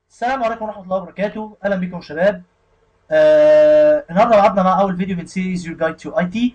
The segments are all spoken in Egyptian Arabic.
السلام عليكم ورحمة الله وبركاته، أهلا بكم شباب. آه النهارده لعبنا مع أول فيديو من سيريز يور جايد تو اي تي.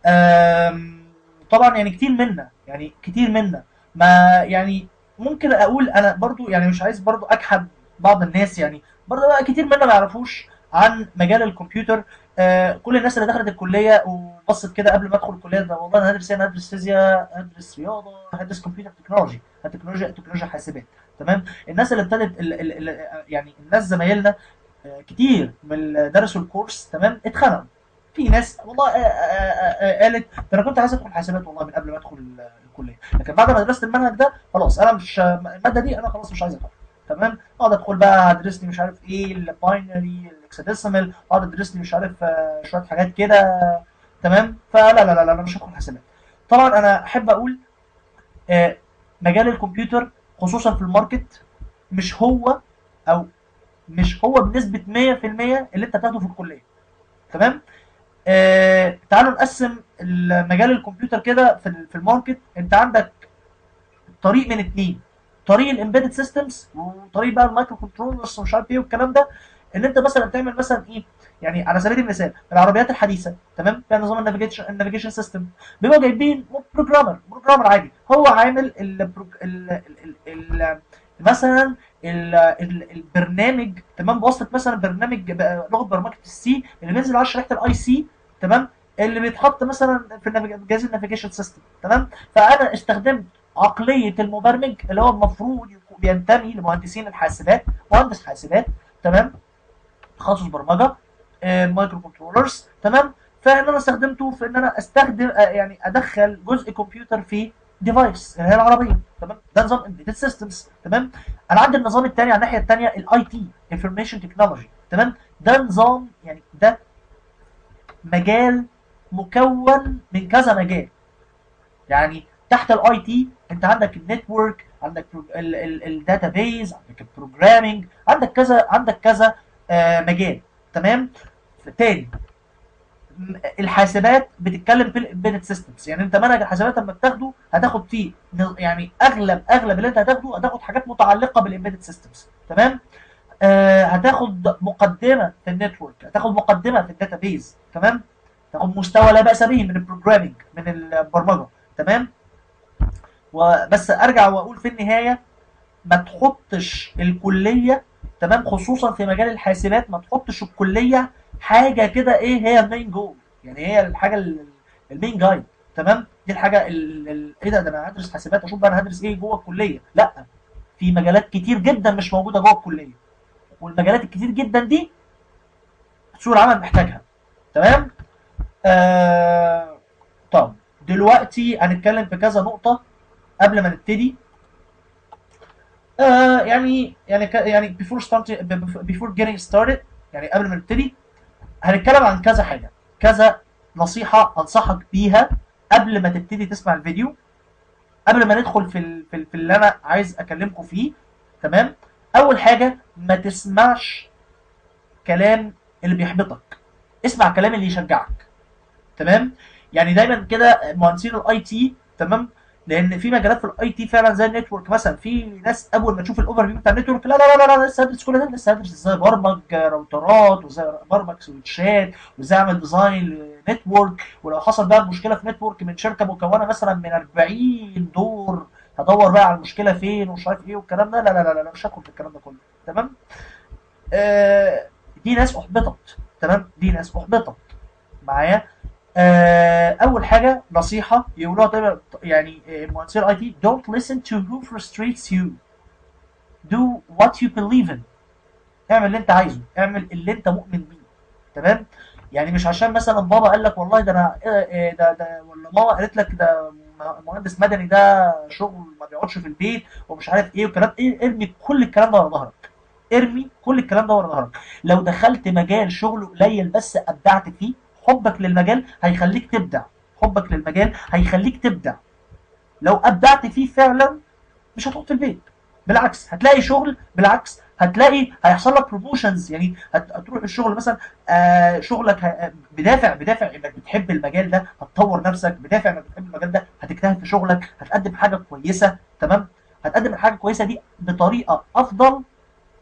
طبعا يعني كتير منا يعني كتير منا ما يعني ممكن أقول أنا برضو يعني مش عايز برضو أجحد بعض الناس يعني برضو بقى كتير منا ما يعرفوش عن مجال الكمبيوتر آه كل الناس اللي دخلت الكلية وبصت كده قبل ما أدخل الكلية ده والله أنا هدرس إيه؟ أنا هدرس فيزياء هدرس رياضة هدرس كمبيوتر تكنولوجي هتكنولوجيا تكنولوجيا حاسبات تمام الناس اللي ابتدت ال ال ال يعني الناس زمايلنا آه، كتير من اللي درسوا الكورس تمام اتخنقوا في ناس والله آه، آه، آه، قالت ده انا كنت عايز ادخل حاسبات والله من قبل ما ادخل ال- الكليه لكن بعد ما درست المنهج ده خلاص انا مش الماده دي انا خلاص مش عايز ادخل تمام اقعد ادخل بقى ادرس لي مش عارف ايه الباينري الاكسديسيمال اقعد ادرس لي مش عارف آه، شويه حاجات كده تمام فلا لا لا لا انا مش هدخل حاسبات طبعا انا احب اقول آه، مجال الكمبيوتر خصوصا في الماركت مش هو او مش هو بنسبه 100% اللي انت بتاخده في الكليه تمام آه تعالوا نقسم مجال الكمبيوتر كده في ال- في الماركت انت عندك طريق من اتنين طريق الامبيدد سيستمز وطريق بقى المايكرو كنترولرز ومش عارف ايه والكلام ده ان انت مثلا تعمل مثلا ايه يعني على سبيل المثال العربيات الحديثه تمام فيها نظام النافيجيشن النافيجيشن سيستم بيبقوا جايبين بروجرامر بروجرامر عادي هو عامل ال ال ال ال مثلا ال ال البرنامج تمام بواسطه مثلا برنامج ب- لغه برمجه السي اللي بينزل على شريحه الاي سي تمام اللي بيتحط مثلا في النافيج- جهاز النافيجيشن سيستم تمام فانا استخدمت عقليه المبرمج اللي هو المفروض يكون بينتمي لمهندسين الحاسبات مهندس حاسبات تمام تخصص برمجه آه، مايكرو كنترولرز تمام فان انا استخدمته في ان انا استخدم آه، يعني ادخل جزء كمبيوتر في ديفايس اللي هي العربيه تمام ده نظام امبيدد سيستمز تمام انا عندي النظام الثاني على الناحيه الثانيه الاي تي انفورميشن تكنولوجي تمام ده نظام يعني ده مجال مكون من كذا مجال يعني تحت الاي تي انت عندك النتورك عندك الداتابيز عندك البروجرامينج عندك كذا عندك كذا آه، مجال تمام تاني م- الحاسبات بتتكلم في الامبيدد سيستمز يعني انت منهج الحاسبات لما بتاخده هتاخد فيه ن- يعني اغلب اغلب اللي انت هتاخده هتاخد حاجات متعلقه بالامبيدد سيستمز تمام آه هتاخد مقدمه في النتورك هتاخد مقدمه في الداتابيز تمام تاخد مستوى لا باس به من البروجرامينج من البرمجه تمام وبس ارجع واقول في النهايه ما تحطش الكليه تمام خصوصا في مجال الحاسبات ما تحطش الكليه حاجه كده ايه هي المين جول يعني هي الحاجه ال- المين جايد تمام دي الحاجه ال- ال- ايه ده ده انا هدرس حاسبات اشوف بقى انا هدرس ايه جوه الكليه لا في مجالات كتير جدا مش موجوده جوه الكليه والمجالات الكتير جدا دي سوق العمل محتاجها تمام آه طب دلوقتي هنتكلم في كذا نقطه قبل ما نبتدي آه يعني يعني ك- يعني before starting before getting started يعني قبل ما نبتدي هنتكلم عن كذا حاجه كذا نصيحه انصحك بيها قبل ما تبتدي تسمع الفيديو قبل ما ندخل في ال- في, ال- في اللي انا عايز اكلمكم فيه تمام اول حاجه ما تسمعش كلام اللي بيحبطك اسمع كلام اللي يشجعك تمام يعني دايما كده مهندسين الاي تي تمام لان في مجالات في الاي تي فعلا زي النتورك مثلا في ناس اول ما تشوف الاوفر فيو بتاع النتورك لا لا لا لا, لا لسه هدرس كل ده لسه هدرس ازاي ابرمج راوترات وازاي ابرمج سويتشات وازاي اعمل ديزاين لنتورك ولو حصل بقى مشكله في نتورك من شركه مكونه مثلا من 40 دور هدور بقى على المشكله فين ومش عارف ايه والكلام ده لا لا لا لا, لا مش هدخل في الكلام ده كله تمام آه دي ناس احبطت تمام دي ناس احبطت معايا آه، اول حاجه نصيحه يقولوها دايما يعني آه، مهندسين الاي تي don't listen to who frustrates you do what you believe in اعمل اللي انت عايزه اعمل اللي انت مؤمن بيه تمام يعني مش عشان مثلا بابا قال لك والله ده انا آه، آه، ده ده ولا ماما قالت لك ده م- مهندس مدني ده شغل ما بيقعدش في البيت ومش عارف ايه وكلام ايه ارمي كل الكلام ده ورا ظهرك ارمي كل الكلام ده ورا ظهرك لو دخلت مجال شغله قليل بس ابدعت فيه حبك للمجال هيخليك تبدع حبك للمجال هيخليك تبدع لو ابدعت فيه فعلا مش هتقعد في البيت بالعكس هتلاقي شغل بالعكس هتلاقي هيحصل لك بروموشنز يعني هت- هتروح الشغل مثلا آه شغلك ه- بدافع بدافع انك بتحب المجال ده هتطور نفسك بدافع انك بتحب المجال ده هتجتهد في شغلك هتقدم حاجه كويسه تمام هتقدم الحاجه الكويسه دي بطريقه افضل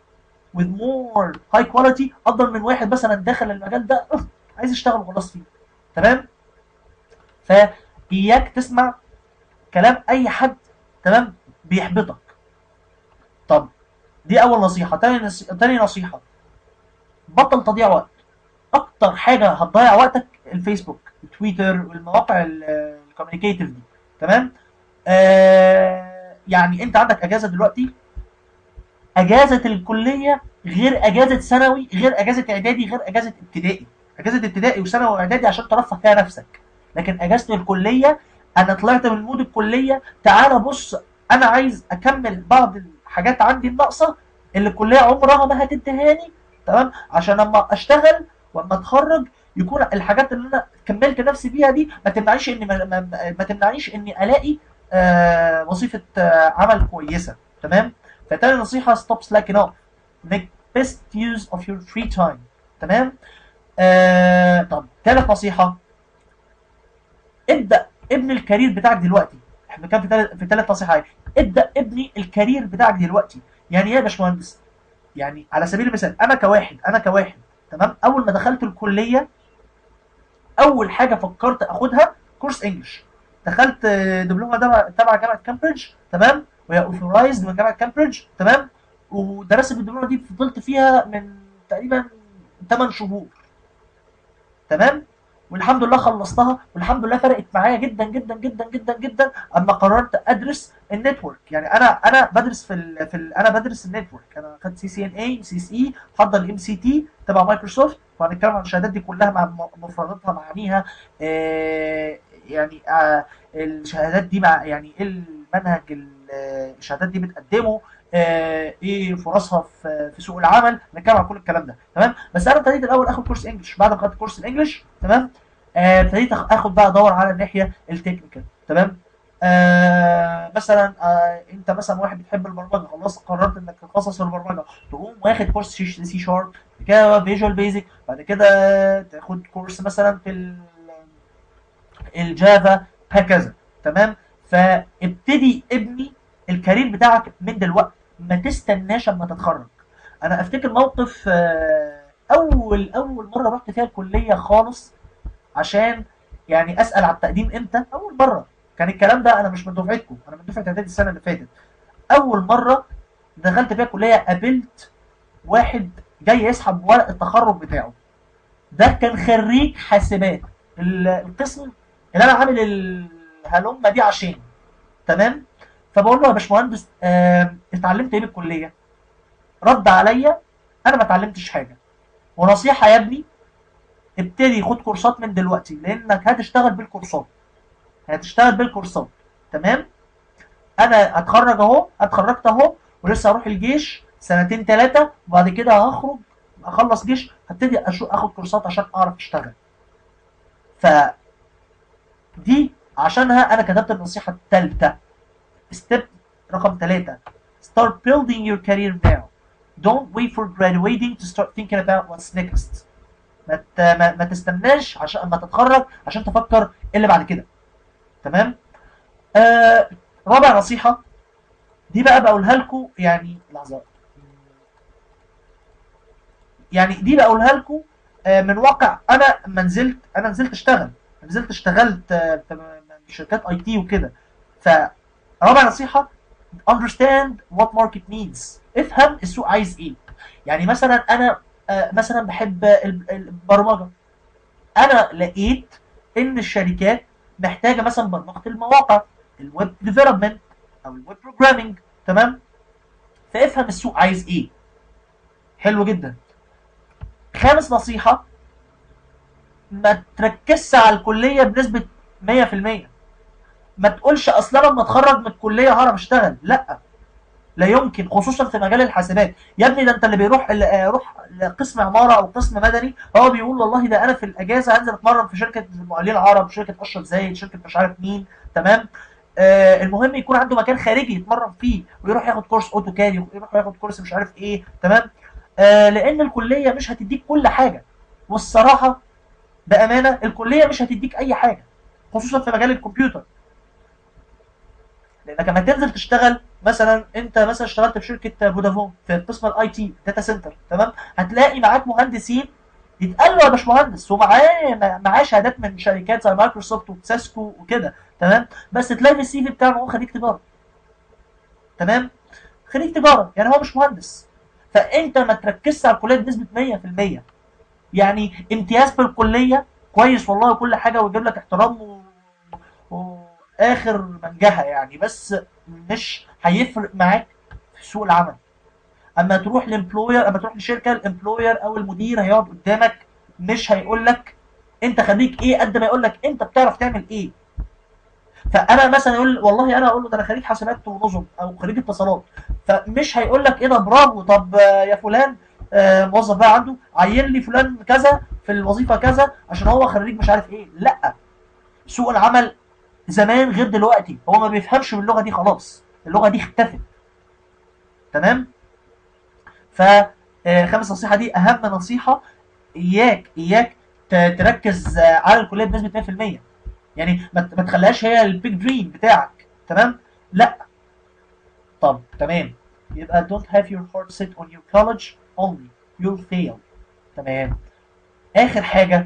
with more high quality افضل من واحد مثلا داخل المجال ده أوف، عايز يشتغل وخلاص فيه تمام فاياك تسمع كلام اي حد تمام بيحبطك طب دي اول نصيحه تاني نص... تاني نصيحه بطل تضييع وقت اكتر حاجه هتضيع وقتك الفيسبوك التويتر والمواقع الكوميونيكيتيف دي تمام آه يعني انت عندك اجازه دلوقتي اجازه الكليه غير اجازه ثانوي غير اجازه اعدادي غير اجازه ابتدائي اجازه ابتدائي وثانوي واعدادي عشان ترفه فيها نفسك لكن اجازه الكليه انا طلعت من مود الكليه تعالى بص انا عايز اكمل بعض الحاجات عندي الناقصه اللي الكليه عمرها ما هتديهاني تمام عشان لما اشتغل واما اتخرج يكون الحاجات اللي انا كملت نفسي بيها دي ما تمنعنيش اني ما, ما, ما تمنعنيش اني الاقي آه وظيفه آه عمل كويسه تمام فتاني نصيحه stop slacking off make best use of your free time تمام آه طب ثالث نصيحه ابدا ابني الكارير بتاعك دلوقتي احنا كان في ثالث في ثلاث نصيحه ابدا ابني الكارير بتاعك دلوقتي يعني ايه يا باشمهندس يعني على سبيل المثال انا كواحد انا كواحد تمام اول ما دخلت الكليه اول حاجه فكرت اخدها كورس انجلش دخلت دبلومه تبع تبع جامعه كامبريدج تمام وهي اوثورايزد من جامعه كامبريدج تمام ودرست الدبلومه دي فضلت فيها من تقريبا 8 شهور تمام والحمد لله خلصتها والحمد لله فرقت معايا جدا جدا جدا جدا جدا اما قررت ادرس النتورك يعني انا انا بدرس في ال في ال انا بدرس النتورك انا خدت سي سي ان اي سي اس اي حضر الام سي تي تبع مايكروسوفت وهنتكلم عن الشهادات دي كلها مع مفرداتها معانيها آه يعني آه الشهادات دي مع يعني ايه المنهج الشهادات دي بتقدمه آه ايه فرصها في في سوق العمل نتكلم عن كل الكلام ده تمام بس انا ابتديت الاول اخد كورس انجلش بعد ما خدت كورس الانجليش تمام ابتديت آه اخد بقى ادور على الناحيه التكنيكال تمام آه مثلا آه انت مثلا واحد بتحب البرمجه خلاص قررت انك تتخصص في البرمجه تقوم واخد كورس سي شارب بعد كده فيجوال بيزك بعد كده تاخد كورس مثلا في الجافا هكذا تمام فابتدي ابني الكارير بتاعك من دلوقتي ما تستناش اما تتخرج انا افتكر موقف اول اول مره رحت فيها الكليه خالص عشان يعني اسال على التقديم امتى اول مره كان الكلام ده انا مش من دفعتكم انا من دفعه اعدادي السنه اللي فاتت اول مره دخلت فيها الكليه قابلت واحد جاي يسحب ورق التخرج بتاعه ده كان خريج حاسبات القسم اللي انا عامل الهلمه دي عشان تمام فبقول له يا باشمهندس آه اتعلمت ايه بالكليه رد عليا انا ما اتعلمتش حاجه ونصيحه يا ابني ابتدي خد كورسات من دلوقتي لانك هتشتغل بالكورسات هتشتغل بالكورسات تمام انا اتخرج اهو اتخرجت اهو ولسه هروح الجيش سنتين ثلاثه وبعد كده هخرج اخلص جيش هبتدي اخد كورسات عشان اعرف اشتغل ف دي عشانها انا كتبت النصيحه الثالثه ستيب رقم ثلاثة start building your career now don't wait for graduating to start thinking about what's next ما ما, ما تستناش عشان اما تتخرج عشان تفكر ايه اللي بعد كده تمام آه رابع نصيحه دي بقى بقولها لكم يعني لحظه يعني دي بقولها لكم آه من واقع انا ما نزلت انا نزلت اشتغل نزلت اشتغلت آه في شركات اي تي وكده ف رابع نصيحة understand what market needs افهم السوق عايز ايه يعني مثلا انا آه مثلا بحب البرمجة انا لقيت ان الشركات محتاجة مثلا برمجة المواقع الويب ديفلوبمنت او الويب بروجرامينج تمام فافهم السوق عايز ايه حلو جدا خامس نصيحة ما تركزش على الكلية بنسبة 100% ما تقولش اصل انا لما اتخرج من الكليه هعرف اشتغل لا لا يمكن خصوصا في مجال الحاسبات يا ابني ده انت اللي بيروح اللي روح قسم عماره او قسم مدني هو بيقول والله ده انا في الاجازه هنزل اتمرن في شركه المقاولين العرب شركه اشرف زايد شركه مش عارف مين تمام آه المهم يكون عنده مكان خارجي يتمرن فيه ويروح ياخد كورس اوتوكاد يروح ياخد كورس مش عارف ايه تمام آه لان الكليه مش هتديك كل حاجه والصراحه بامانه الكليه مش هتديك اي حاجه خصوصا في مجال الكمبيوتر لانك لما تنزل تشتغل مثلا انت مثلا اشتغلت في شركه فودافون في قسم الاي تي داتا سنتر تمام هتلاقي معاك مهندسين يتقال له يا باشمهندس ومعاه معاه شهادات من شركات زي مايكروسوفت وسيسكو وكده تمام بس تلاقي في السي في بتاعه هو خريج تجاره تمام خريج تجاره يعني هو مش مهندس فانت ما تركزش على الكليه بنسبه 100% يعني امتياز في الكليه كويس والله وكل حاجه ويجيب لك احترام و... واخر منجحه يعني بس مش هيفرق معاك في سوق العمل اما تروح لامبلوير اما تروح لشركه الامبلوير او المدير هيقعد قدامك مش هيقول لك انت خريج ايه قد ما يقول لك انت بتعرف تعمل ايه فانا مثلا يقول والله انا اقول له ده انا خريج حاسبات ونظم او خريج اتصالات فمش هيقول لك ايه ده برافو طب يا فلان آه، موظف بقى عنده عين لي فلان كذا في الوظيفه كذا عشان هو خريج مش عارف ايه لا سوق العمل زمان غير دلوقتي هو ما بيفهمش من اللغه دي خلاص اللغه دي اختفت تمام فخامس نصيحه دي اهم نصيحه اياك اياك ت- تركز آه، على الكليه بنسبه 100% يعني ما ت- ما تخليهاش هي البيج دريم بتاعك تمام لا طب تمام يبقى don't have your heart set on your college only you'll fail تمام اخر حاجه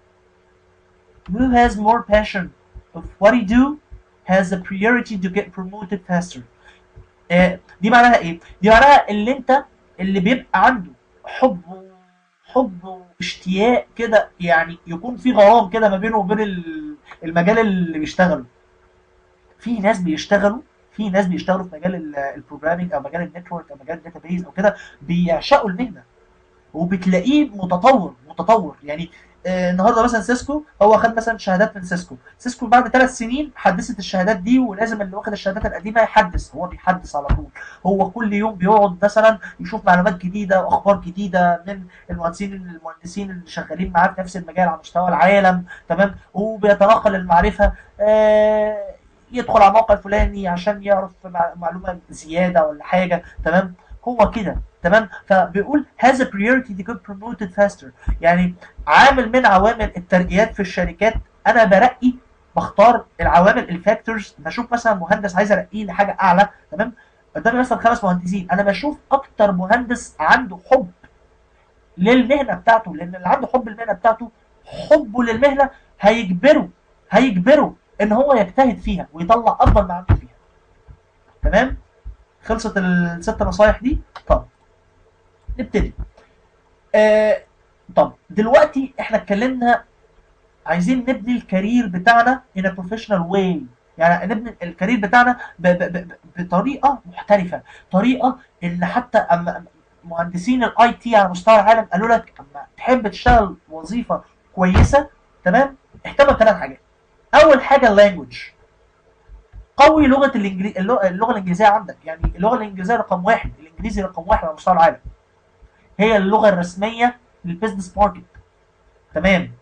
who has more passion of what he do has a priority to get promoted faster آه، دي معناها ايه دي معناها اللي انت اللي بيبقى عنده حب و- حب واشتياق كده يعني يكون في غرام كده ما بينه وبين ال- المجال اللي بيشتغله في ناس بيشتغلوا في ناس بيشتغلوا في مجال البروجرامينج او مجال النتورك او مجال الداتابيز او كده بيعشقوا المهنه وبتلاقيه متطور متطور يعني آه، النهارده مثلا سيسكو هو خد مثلا شهادات من سيسكو سيسكو بعد ثلاث سنين حدثت الشهادات دي ولازم اللي واخد الشهادات القديمه يحدث هو بيحدث على طول هو كل يوم بيقعد مثلا يشوف معلومات جديده واخبار جديده من المهندسين المهندسين اللي شغالين معاه في نفس المجال على مستوى العالم تمام وبيتنقل المعرفه آه، يدخل على الموقع الفلاني عشان يعرف مع- معلومه زياده ولا حاجه تمام هو كده تمام فبيقول has a priority to get promoted faster يعني عامل من عوامل الترقيات في الشركات انا برقي بختار العوامل الفاكتورز بشوف مثلا مهندس عايز ارقيه لحاجه اعلى تمام قدامي مثلا خمس مهندسين انا بشوف اكتر مهندس عنده حب للمهنه بتاعته لان اللي عنده حب للمهنه بتاعته حبه للمهنه هيجبره هيجبره ان هو يجتهد فيها ويطلع افضل ما عنده فيها تمام خلصت الست نصايح دي طب نبتدي آه طب دلوقتي احنا اتكلمنا عايزين نبني الكارير بتاعنا in a professional way يعني نبني الكارير بتاعنا ب ب ب بطريقه محترفه طريقه ان حتى اما مهندسين الاي تي على مستوى العالم قالوا لك اما تحب تشتغل وظيفه كويسه تمام اهتم بثلاث حاجات اول حاجه اللانجوج قوي لغه الانجليزي اللغه الانجليزيه عندك يعني اللغه الانجليزيه رقم واحد الانجليزي رقم واحد على مستوى العالم هي اللغه الرسميه للبيزنس ماركت تمام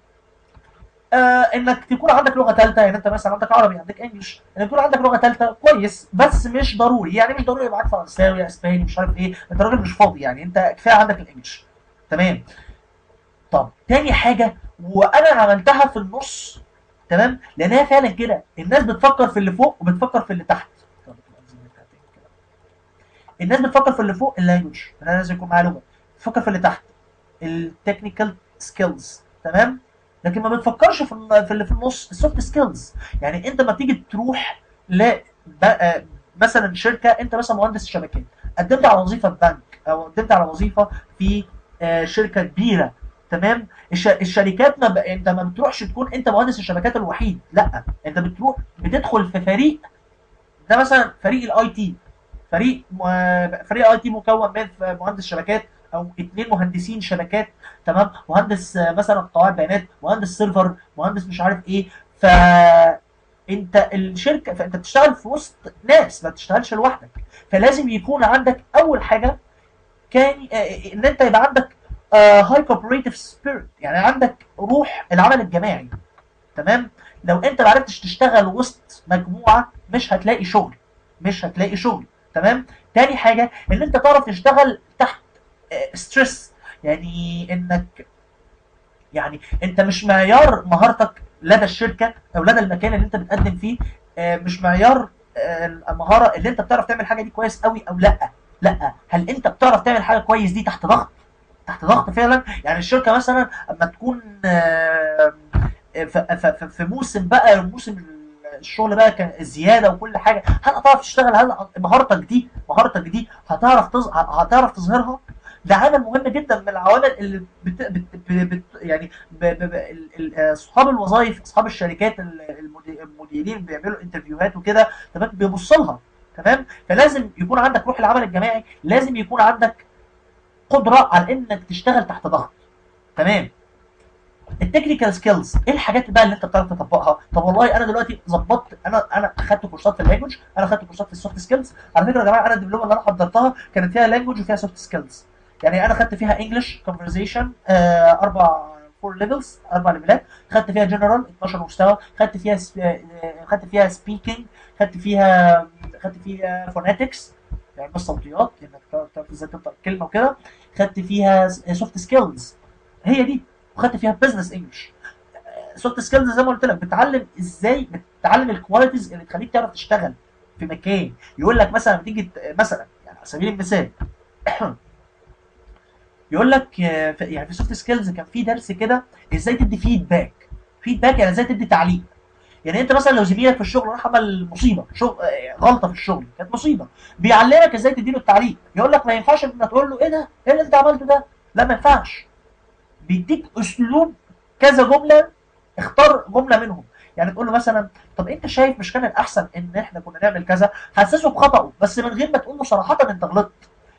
آه انك تكون عندك لغه ثالثه يعني انت مثلا عندك عربي عندك انجلش انك يكون عندك لغه ثالثه كويس بس مش ضروري يعني مش ضروري معاك فرنساوي اسباني مش عارف ايه انت راجل مش فاضي يعني انت كفايه عندك الانجلش تمام طب تاني حاجه وانا عملتها في النص تمام لانها فعلا كده الناس بتفكر في اللي فوق وبتفكر في اللي تحت الناس بتفكر في اللي فوق اللانجوج انا لازم يكون معايا لغه بتفكر في اللي تحت التكنيكال سكيلز تمام لكن ما بتفكرش في ال- في اللي في النص السوفت سكيلز يعني انت ما تيجي تروح ل ب- مثلا شركه انت مثلا مهندس شبكات قدمت على وظيفه في بنك او قدمت على وظيفه في آه، شركه كبيره تمام الش... الشركات ما ب... انت ما بتروحش تكون انت مهندس الشبكات الوحيد لا انت بتروح بتدخل في فريق ده مثلا فريق الاي تي فريق م... فريق اي تي مكون من مهندس شبكات او اثنين مهندسين شبكات تمام مهندس آه، مثلا قواعد بيانات مهندس سيرفر مهندس مش عارف ايه ف انت الشركه فانت بتشتغل في وسط ناس ما بتشتغلش لوحدك فلازم يكون عندك اول حاجه كان آه، ان انت يبقى عندك هاي كوبريتيف سبيريت يعني عندك روح العمل الجماعي تمام لو انت ما عرفتش تشتغل وسط مجموعه مش هتلاقي شغل مش هتلاقي شغل تمام تاني حاجه ان انت تعرف تشتغل تحت ستريس يعني انك يعني انت مش معيار مهارتك لدى الشركه او لدى المكان اللي انت بتقدم فيه آه، مش معيار آه، المهاره اللي انت بتعرف تعمل حاجه دي كويس قوي او لا لا هل انت بتعرف تعمل حاجه كويس دي تحت ضغط تحت ضغط فعلا يعني الشركه مثلا اما تكون آه، ف- ف- ف- في موسم بقى موسم الشغل بقى كان زياده وكل حاجه هل هتعرف تشتغل هل مهارتك دي مهارتك دي هتعرف تظ... هتعرف تظهرها ده عامل مهم جدا من العوامل اللي بت... بت... بت... بت... يعني ب... ب... ب... ال- ال- اصحاب الوظائف اصحاب الشركات ال- المدي- المديرين بيعملوا انترفيوهات وكده تمام بيبص لها تمام فلازم يكون عندك روح العمل الجماعي لازم يكون عندك قدره على انك تشتغل تحت ضغط تمام التكنيكال سكيلز ايه الحاجات بقى اللي انت بتعرف تطبقها طب والله انا دلوقتي ظبطت انا انا اخدت كورسات في اللانجوج انا اخدت كورسات في السوفت سكيلز على فكره يا جماعه انا الدبلومه اللي انا حضرتها كانت فيها لانجوج وفيها سوفت سكيلز يعني انا خدت فيها انجلش كونفرزيشن اربع فور ليفلز اربع ليفلات خدت فيها جنرال 12 مستوى خدت فيها سب... آه، خدت فيها سبيكينج خدت فيها خدت فيها فوناتكس يعني بس صوتيات انك تعرف تعرف ازاي تنطق الكلمه وكده خدت فيها سوفت سكيلز هي دي وخدت فيها بزنس انجلش سوفت سكيلز زي ما قلت لك بتتعلم ازاي بتتعلم الكواليتيز اللي تخليك تعرف تشتغل في مكان يقول لك مثلا تيجي ت- مثلا يعني على سبيل المثال يقول لك آه، في- يعني في سوفت سكيلز كان في درس كده ازاي تدي فيدباك فيدباك يعني ازاي تدي تعليق يعني انت مثلا لو زميلك في الشغل راح عمل مصيبه شغل آه، غلطه في الشغل كانت مصيبه بيعلمك ازاي تديله التعليق يقول لك ما ينفعش انك تقول له ايه ده ايه اللي انت عملته ده لا ما ينفعش بيديك اسلوب كذا جمله اختار جمله منهم يعني تقول له مثلا طب انت شايف مش كان الاحسن ان احنا كنا نعمل كذا حسسه بخطأه بس من غير ما تقول له صراحه انت غلطت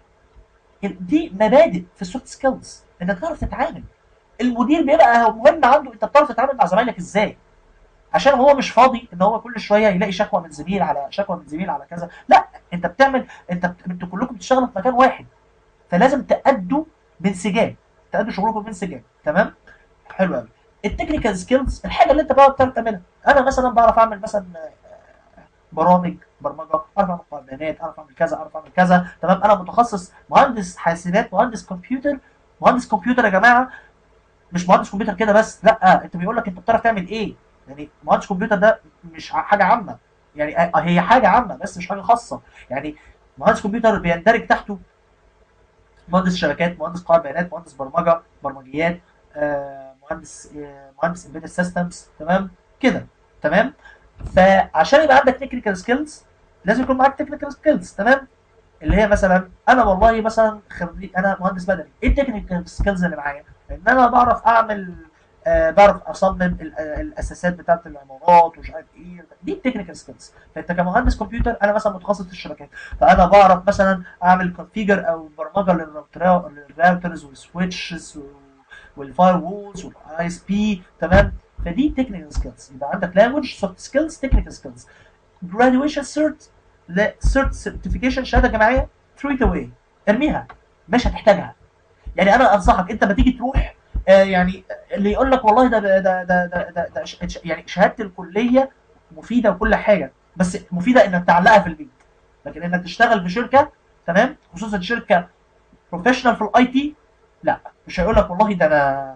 دي مبادئ في السوفت سكيلز انك تعرف تتعامل المدير بيبقى مهم عنده انت بتعرف تتعامل مع زمايلك ازاي عشان هو مش فاضي ان هو كل شويه يلاقي شكوى من زميل على شكوى من زميل على كذا لا انت بتعمل انت بت... انتوا كلكم بتشتغلوا في مكان واحد فلازم تأدوا بانسجام تأدوا شغلكم بانسجام تمام حلو قوي التكنيكال سكيلز الحاجه اللي انت بقى بتعرف تعملها انا مثلا بعرف اعمل مثلا آه، برامج برمجه اعرف اعمل قواعد بيانات اعرف اعمل كذا اعرف اعمل كذا تمام انا متخصص مهندس حاسبات مهندس كمبيوتر مهندس كمبيوتر يا جماعه مش مهندس كمبيوتر كده بس لا انت بيقول لك انت بتعرف تعمل ايه يعني مهندس كمبيوتر ده مش ع- حاجه عامه يعني آه، هي حاجه عامه بس مش حاجه خاصه يعني مهندس كمبيوتر بيندرج تحته مهندس شبكات مهندس قواعد بيانات مهندس برمجه برمجيات آه، مهندس آه، مهندس امبيدد سيستمز تمام كده تمام فعشان يبقى عندك تكنيكال سكيلز لازم يكون معاك تكنيكال سكيلز تمام اللي هي مثلا انا والله مثلا خريج انا مهندس مدني ايه التكنيكال سكيلز اللي معايا ان انا بعرف اعمل آه بعرف اصمم ال- آه، الاساسات بتاعت العمارات ومش عارف ايه دي التكنيكال سكيلز فانت كمهندس كمبيوتر انا مثلا متخصص في الشبكات فانا بعرف مثلا اعمل كونفيجر او برمجه للراوتر- للراوترز والسويتشز والفاير وولز والاي اس بي تمام فدي تكنيكال سكيلز يبقى عندك لانجوج سوفت سكيلز تكنيكال سكيلز جراديويشن سيرت لا سيرت سيرتيفيكيشن شهاده جامعيه ثرو ات اواي ارميها مش هتحتاجها يعني انا انصحك انت ما تيجي تروح آه يعني اللي يقول لك والله ده ده ده ده, ده, ده, ده ش- ش- يعني شهاده الكليه مفيده وكل حاجه بس مفيده انك تعلقها في البيت لكن انك تشتغل في شركه تمام خصوصا شركه بروفيشنال في الاي تي لا مش هيقول لك والله ده انا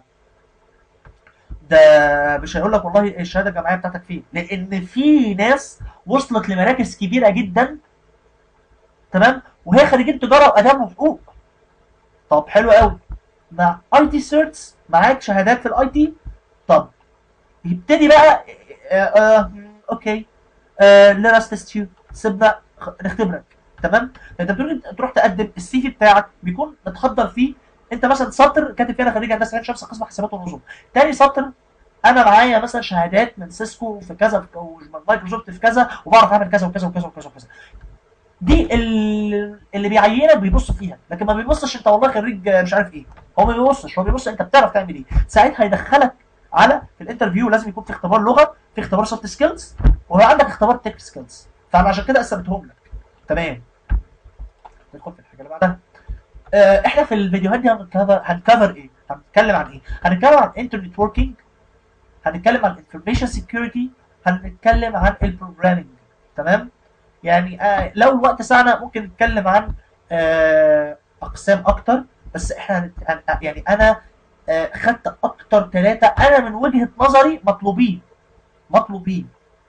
ده مش هيقول لك والله الشهاده الجامعيه بتاعتك فين لان في ناس وصلت لمراكز كبيره جدا تمام وهي خريجين تجاره واداب وحقوق طب حلو قوي مع اي تي سيرتس معاك شهادات في الاي تي طب يبتدي بقى آه آه اوكي آه ليتس تيست يو سيبنا خ- نختبرك تمام انت بتروح تروح تقدم السي في بتاعك بيكون متحضر فيه انت مثلا سطر كاتب فيه انا خريج هندسه عين شمس قسم حسابات ونظم تاني سطر انا معايا مثلا شهادات من سيسكو في كذا في- ومن مايكروسوفت في كذا وبعرف اعمل كذا وكذا وكذا وكذا وكذا دي ال- اللي بيعينك بيبص فيها لكن ما بيبصش انت والله خريج مش عارف ايه هو ما بيبصش هو بيبص انت بتعرف تعمل ايه ساعتها هيدخلك على في الانترفيو لازم يكون في اختبار لغه في اختبار سوفت سكيلز وعندك اختبار تك سكيلز فانا عشان كده قسمتهم لك تمام ندخل في الحاجه اللي بعدها آه، احنا في الفيديوهات دي هنكفر هنكفر ايه؟ هنتكلم عن ايه؟ هنتكلم عن انترنت وركينج هنتكلم عن انفورميشن سكيورتي هنتكلم عن البروجرامينج تمام؟ يعني آه لو الوقت سعنا ممكن نتكلم عن آه اقسام اكتر بس احنا هنت- هن- يعني انا آه خدت اكتر ثلاثه انا من وجهه نظري مطلوبين مطلوبين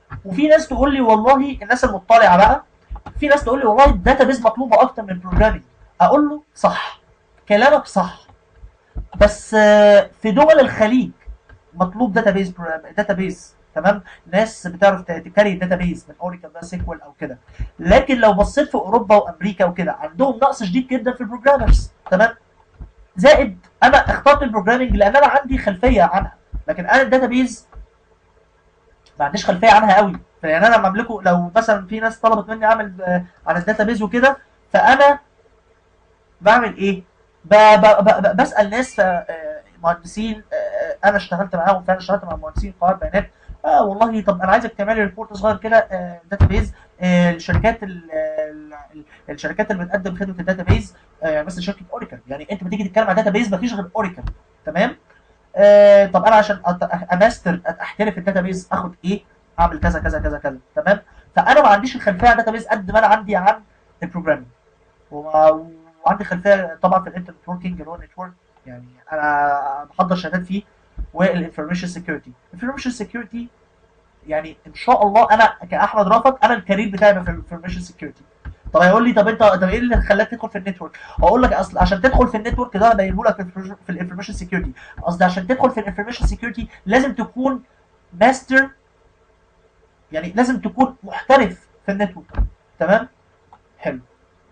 وفي ناس تقول لي والله الناس المطلعه بقى في ناس تقول لي والله الداتابيز مطلوبه اكتر من البروجرامينج اقول له صح كلامك صح بس آه، في دول الخليج مطلوب داتابيز داتابيز تمام ناس بتعرف ت- تكري داتابيز من اوريكل بقى سيكوال او كده لكن لو بصيت في اوروبا وامريكا وكده عندهم نقص شديد جدا في البروجرامرز تمام زائد انا اخترت البروجرامينج لان انا عندي خلفيه عنها لكن انا الداتابيز ما عنديش خلفيه عنها قوي يعني انا بملكه لو مثلا في ناس طلبت مني اعمل آه، على الداتابيز وكده فانا بعمل ايه؟ ب ب ب ب بسال ناس آه، مهندسين آه، انا اشتغلت معاهم فعلا اشتغلت مع مهندسين قواعد بيانات اه والله طب انا عايزك تعملي ريبورت صغير كده داتابيز الشركات ال- ال- ال- الشركات اللي بتقدم خدمه الداتابيز آه، يعني مثلا شركه اوريكل يعني انت بتيجي تتكلم عن داتابيز مفيش غير اوريكل تمام آه طب انا عشان أت- اماستر احترف الداتابيز اخد ايه؟ اعمل كذا كذا كذا كذا تمام فانا ما عنديش الخلفيه عن الداتابيز قد ما انا عندي عن البروجرامينج وما- وعندي خلفيه طبعا في الانترنت وركينج اللي هو نتورك يعني انا بحضر شهادات فيه والانفورميشن سكيورتي الانفورميشن سكيورتي يعني ان شاء الله انا كاحمد رافت انا الكارير بتاعي في الانفورميشن سكيورتي طب هيقول لي طب انت طب ايه اللي خلاك تدخل في النتورك؟ اقول لك اصل عشان تدخل في النتورك ده بينه لك في في الانفورميشن سكيورتي قصدي عشان تدخل في الانفورميشن سكيورتي لازم تكون ماستر يعني لازم تكون محترف في النتورك تمام؟ حلو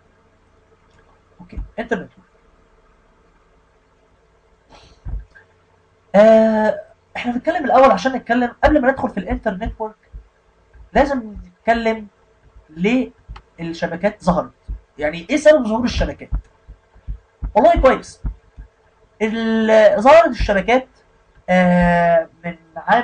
اوكي انترنت آه احنا بنتكلم الاول عشان نتكلم قبل ما ندخل في الانترنت ورك لازم نتكلم ليه الشبكات ظهرت يعني ايه سبب ظهور الشبكات والله كويس ال- ظهرت الشبكات آه من عام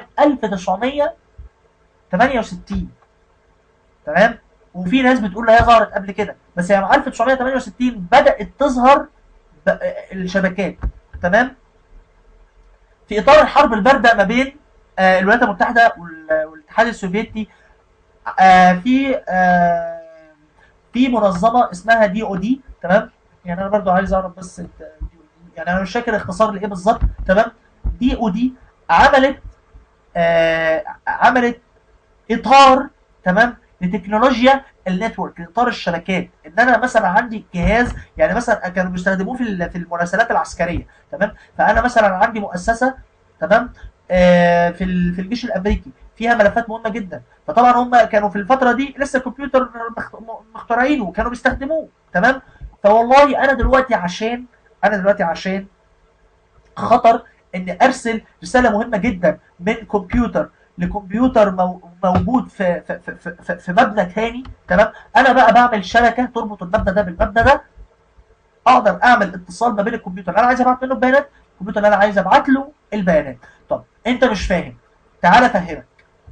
1968 تمام وفي ناس بتقول هي ظهرت قبل كده بس يعني 1968 بدأت تظهر ب- الشبكات تمام في اطار الحرب البارده ما بين آه، الولايات المتحده وال- والاتحاد السوفيتي آه، في آه، في منظمه اسمها دي او دي تمام يعني انا برضو عايز اعرف بس الت- دي او دي يعني انا مش فاكر اختصار لايه بالظبط تمام دي او دي عملت آه، عملت اطار تمام لتكنولوجيا النتورك اطار الشبكات ان انا مثلا عندي جهاز يعني مثلا كانوا بيستخدموه في ال- في المراسلات العسكريه تمام فانا مثلا عندي مؤسسه تمام آه في ال- في الجيش الامريكي فيها ملفات مهمه جدا فطبعا هم كانوا في الفتره دي لسه الكمبيوتر مخ- مخترعينه وكانوا بيستخدموه تمام فوالله انا دلوقتي عشان انا دلوقتي عشان خطر ان ارسل رساله مهمه جدا من كمبيوتر لكمبيوتر مو- موجود في في في, في, في, في مبنى تاني تمام انا بقى بعمل شبكه تربط المبنى ده بالمبنى ده اقدر اعمل اتصال ما بين الكمبيوتر اللي انا عايز ابعت منه البيانات الكمبيوتر اللي انا عايز ابعت له البيانات طب انت مش فاهم تعال افهمك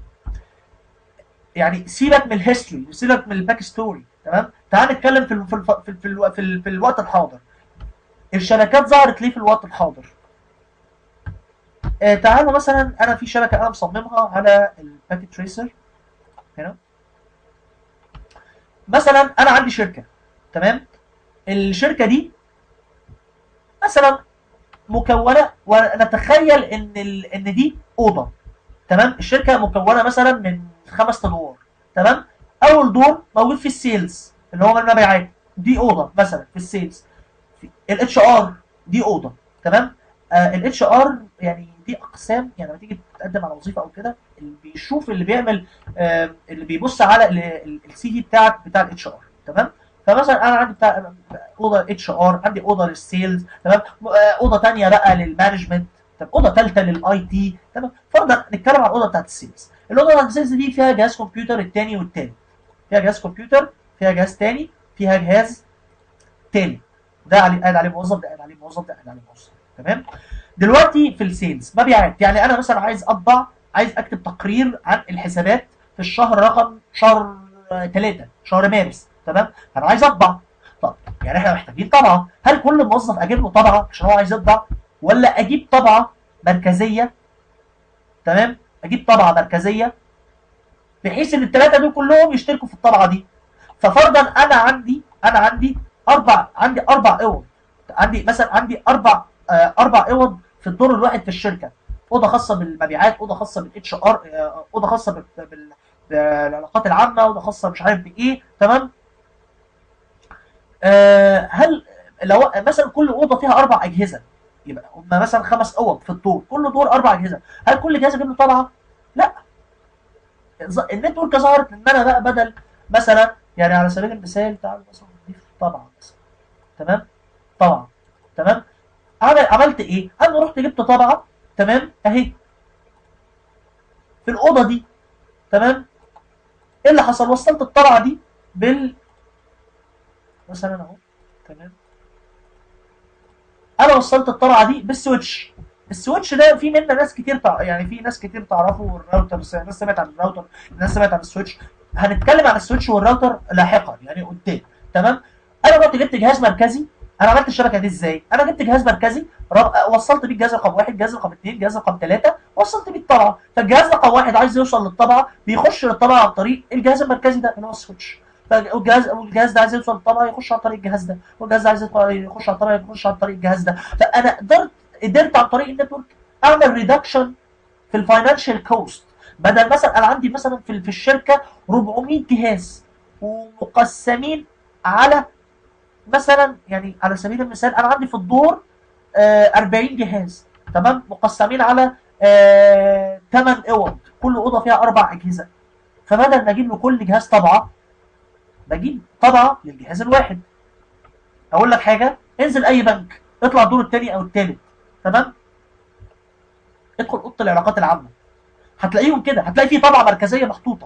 يعني سيبك من الهيستوري سيبك من الباك ستوري تمام تعال نتكلم في ال في ال في ال في, ال في, ال في الوقت الحاضر الشبكات ظهرت ليه في الوقت الحاضر آه تعالوا مثلا انا في شبكه انا مصممها على الباكيت تريسر هنا مثلا انا عندي شركه تمام الشركه دي مثلا مكونه ونتخيل ان ال... ان دي اوضه تمام الشركه مكونه مثلا من خمس ادوار تمام اول دور موجود في السيلز اللي هو المبيعات دي اوضه مثلا في السيلز الاتش ار دي اوضه تمام الاتش ار يعني دي اقسام يعني لما تيجي تقدم على وظيفه او كده اللي بيشوف اللي بيعمل آه، اللي بيبص على السي في بتاعك بتاع الاتش ار تمام فمثلا انا عندي بتاع اوضه اتش ار عندي اوضه للسيلز تمام آه، اوضه ثانيه بقى للمانجمنت طب اوضه ثالثه للاي تي تمام فاقدر نتكلم عن الاوضه بتاعت السيلز الاوضه بتاعت السيلز دي فيها جهاز كمبيوتر الثاني والثالث فيها جهاز كمبيوتر فيها جهاز ثاني فيها جهاز ثالث ده عليه قاعد عليه موظف ده قاعد عليه موظف ده قاعد عليه موظف تمام دلوقتي في السيلز مبيعات يعني انا مثلا عايز اطبع عايز اكتب تقرير عن الحسابات في الشهر رقم شهر 3 شهر مارس تمام انا عايز اطبع طب يعني احنا محتاجين طبعه هل كل موظف اجيب له طبعه عشان هو عايز يطبع ولا اجيب طبعه مركزيه تمام اجيب طبعه مركزيه بحيث ان الثلاثه دول كلهم يشتركوا في الطبعه دي ففرضا انا عندي انا عندي اربع عندي اربع اوض عندي مثلا عندي اربع آه، اربع اوض في الدور الواحد في الشركه اوضه خاصه بالمبيعات اوضه خاصه بالاتش ار اوضه خاصه بال- بال- بالعلاقات العامه وده خاصه مش عارف بايه تمام آه هل لو مثلا كل اوضه فيها اربع اجهزه يبقى هم مثلا خمس اوض في الدور كل دور اربع اجهزه هل كل جهاز يجيب له طبعه؟ لا ظ- النتورك ظهرت ان انا بقى بدل مثلا يعني على سبيل المثال تعالوا مثلا نضيف طبعا مثلا تمام طبعا تمام عمل عملت ايه؟ انا رحت جبت طبعه تمام اهي في الاوضه دي تمام ايه اللي حصل؟ وصلت الطبعه دي بال مثلا اهو تمام انا وصلت الطبعه دي بالسويتش السويتش ده في منه ناس كتير تع... يعني في ناس كتير تعرفه الراوتر ناس سمعت عن الراوتر ناس سمعت عن السويتش هنتكلم عن السويتش والراوتر لاحقا يعني قدام تمام انا رحت جبت جهاز مركزي انا عملت الشبكه دي ازاي انا جبت جهاز مركزي رب... وصلت بيه الجهاز رقم واحد جهاز رقم اثنين جهاز رقم ثلاثه وصلت بيه الطبعه فالجهاز رقم واحد عايز يوصل للطبعه بيخش للطبعه عن طريق الجهاز المركزي ده اللي هو السويتش فالجهاز والجهاز ده عايز يوصل للطبعه يخش عن طريق الجهاز ده والجهاز ده عايز يدخل- يخش عن طريق يخش عن طريق الجهاز ده فانا قدرت قدرت عن طريق النتورك اعمل ريدكشن في الفاينانشال كوست بدل مثلا انا عندي مثلا في في الشركه 400 جهاز ومقسمين على مثلا يعني على سبيل المثال انا عندي في الدور آه، 40 جهاز تمام مقسمين على آه، 8 اوض كل اوضه فيها اربع اجهزه فبدل ما اجيب له كل جهاز طبعه بجيب طبعه للجهاز الواحد اقول لك حاجه انزل اي بنك اطلع الدور الثاني او الثالث تمام ادخل اوضه العلاقات العامه هتلاقيهم كده هتلاقي فيه طبعه مركزيه محطوطه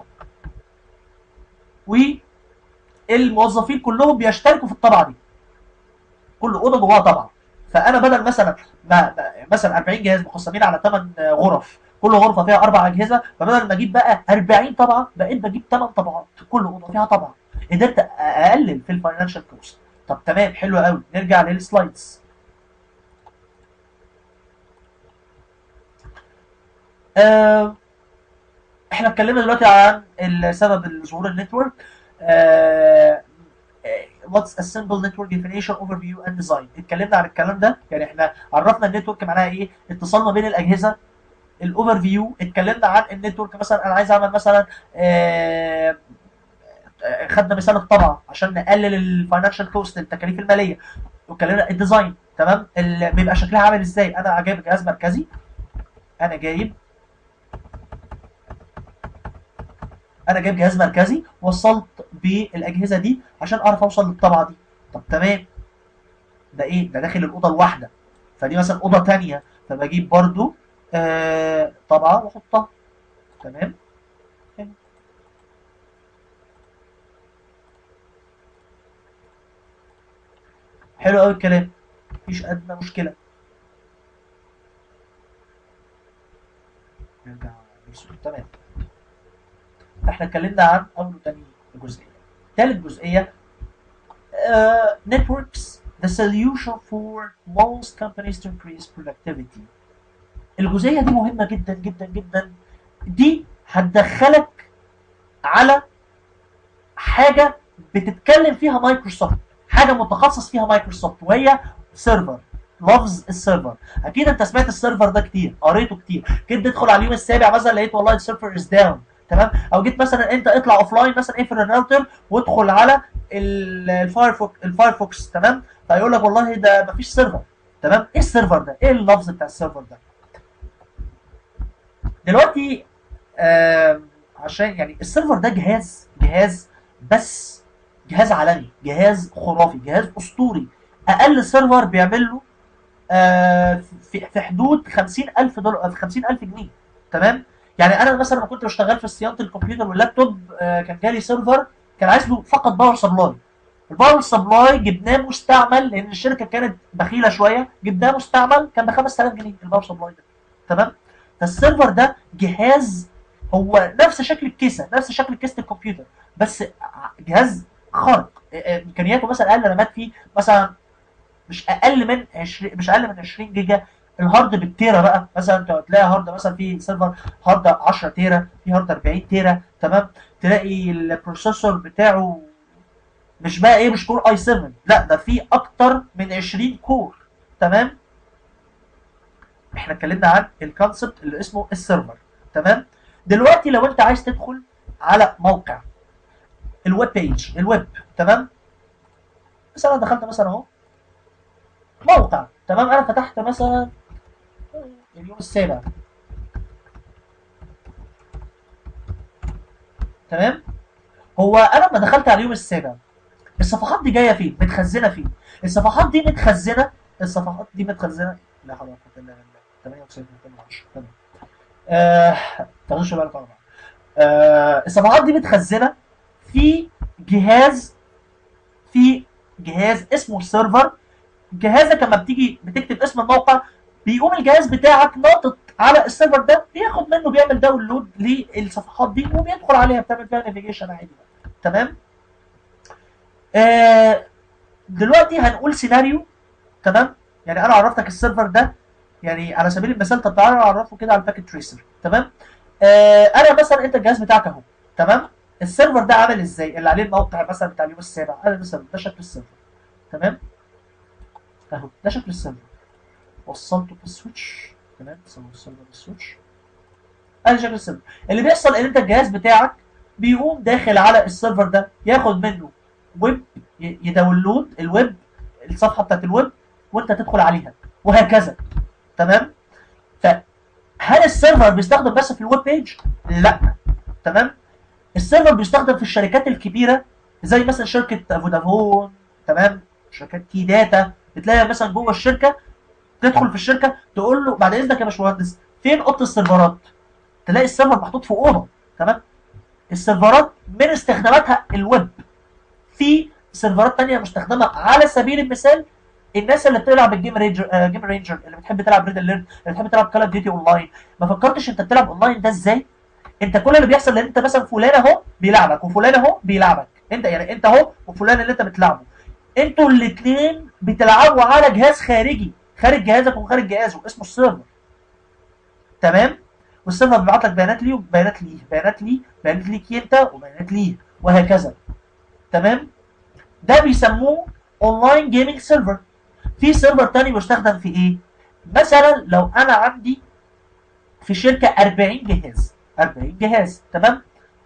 والموظفين كلهم بيشتركوا في الطبعه دي كل اوضه جواها طبعه فانا بدل مثلا ما ما- مثلا 40 جهاز مقسمين على 8 غرف كل غرفه فيها اربع اجهزه فبدل ما اجيب بقى 40 طبعه بقيت بجيب 8 طبعات كل اوضه فيها طبعه قدرت اقلل في الفاينانشال كوست طب تمام حلو قوي نرجع للسلايدز آه، احنا اتكلمنا دلوقتي عن السبب ظهور النتورك آه، what's a simple network definition overview and design اتكلمنا عن الكلام ده يعني احنا عرفنا النتورك معناها ايه اتصال ما بين الاجهزه الاوفر فيو اتكلمنا عن النتورك مثلا انا عايز اعمل مثلا آه، آه، خدنا مثال الطبعه عشان نقلل الفاينانشال كوست التكاليف الماليه واتكلمنا الديزاين تمام ال- بيبقى شكلها عامل ازاي انا جايب جهاز مركزي انا جايب انا جايب جهاز مركزي وصلت بالاجهزه دي عشان اعرف اوصل للطبعه دي طب تمام ده ايه ده داخل الاوضه الواحده فدي مثلا اوضه تانية فبجيب برضو آه طبعه واحطها تمام حلو. حلو قوي الكلام مفيش ادنى مشكله نرجع للسؤال. تمام فاحنا اتكلمنا عن اول وتاني جزئيه ثالث جزئيه uh, networks the solution for most companies to increase productivity الجزئيه دي مهمه جدا جدا جدا دي هتدخلك على حاجه بتتكلم فيها مايكروسوفت حاجه متخصص فيها مايكروسوفت وهي سيرفر لفظ السيرفر اكيد انت سمعت السيرفر ده كتير قريته كتير كده تدخل على اليوم السابع مثلا لقيت والله السيرفر از داون تمام او جيت مثلا انت اطلع اوف لاين مثلا اقفل الراوتر وادخل على ال- الفايرفوكس الفايرفوكس تمام فيقول لك والله ده مفيش سيرفر تمام ايه السيرفر ده ايه اللفظ بتاع السيرفر ده دلوقتي آه عشان يعني السيرفر ده جهاز جهاز بس جهاز عالمي جهاز خرافي جهاز اسطوري اقل سيرفر بيعمل له آه في في حدود 50000 دولار 50000 جنيه تمام يعني انا مثلا لما كنت بشتغل في صيانه الكمبيوتر واللابتوب آه كان جالي سيرفر كان عايز له فقط باور سبلاي الباور سبلاي جبناه مستعمل لان الشركه كانت بخيله شويه جبناه مستعمل كان ب 5000 جنيه الباور سبلاي ده تمام فالسيرفر ده جهاز هو نفس شكل الكيسه نفس شكل كيسه الكمبيوتر بس جهاز خارق امكانياته مثلا اقل رامات فيه مثلا مش اقل من 20 مش اقل من 20 جيجا الهارد بالتيرا بقى مثلا انت تلاقي هارد مثلا في سيرفر هارد 10 تيرا في هارد 40 تيرا تمام تلاقي البروسيسور بتاعه مش بقى ايه مش كور اي 7 لا ده في اكتر من 20 كور تمام احنا اتكلمنا عن الكونسبت اللي اسمه السيرفر تمام دلوقتي لو انت عايز تدخل على موقع الويب بيج الويب تمام مثلا أنا دخلت مثلا اهو موقع تمام انا فتحت مثلا اليوم السابع تمام هو انا لما دخلت على اليوم السابع الصفحات دي جايه فين متخزنه فين الصفحات دي متخزنه الصفحات دي متخزنه لا حول ولا قوه الا بالله 98 210 تمام آه تغش بالك طبعا آه الصفحات دي متخزنه في جهاز في جهاز اسمه السيرفر جهازك لما بتيجي بتكتب اسم الموقع بيقوم الجهاز بتاعك ناطط على السيرفر ده بياخد منه بيعمل داونلود للصفحات دي وبيدخل عليها بتعمل فيها نافيجيشن عادي تمام آه دلوقتي هنقول سيناريو تمام يعني انا عرفتك السيرفر ده يعني على سبيل المثال طب تعالى اعرفه كده على الباكيت تريسر تمام آه انا مثلا انت الجهاز بتاعك اهو تمام السيرفر ده عامل ازاي اللي عليه الموقع مثلا بتاع اليوم السابع انا مثلا ده شكل السيرفر تمام اهو ده شكل السيرفر وصلته بالسويتش تمام وصلنا السيرفر بالسويتش ادي شكل السيرفر اللي بيحصل ان انت الجهاز بتاعك بيقوم داخل على السيرفر ده ياخد منه ويب يداونلود الويب الصفحه بتاعت الويب وانت تدخل عليها وهكذا تمام فهل السيرفر بيستخدم بس في الويب بيج لا تمام السيرفر بيستخدم في الشركات الكبيره زي مثلا شركه فودافون تمام شركات تي داتا بتلاقي مثلا جوه الشركه تدخل في الشركه تقول له بعد اذنك يا باشمهندس فين اوضه السيرفرات تلاقي السيرفر محطوط في اوضه تمام السيرفرات من استخداماتها الويب في سيرفرات تانية مستخدمة على سبيل المثال الناس اللي بتلعب الجيم رينجر آه جيم رينجر اللي بتحب تلعب ريد اليرت اللي بتحب تلعب كول اوف ديوتي اونلاين ما فكرتش انت بتلعب اونلاين ده ازاي انت كل اللي بيحصل ان انت مثلا فلان اهو بيلعبك وفلان اهو بيلعبك انت يعني انت اهو وفلان اللي انت بتلعبه انتوا الاثنين بتلعبوا على جهاز خارجي خارج جهازك وخارج جهازه اسمه السيرفر تمام والسيرفر بيبعت لك بيانات ليه وبيانات ليه بيانات ليه بيانات ليك انت وبيانات ليه وهكذا تمام ده بيسموه اونلاين جيمنج سيرفر في سيرفر تاني بيستخدم في ايه مثلا لو انا عندي في شركه 40 جهاز 40 جهاز تمام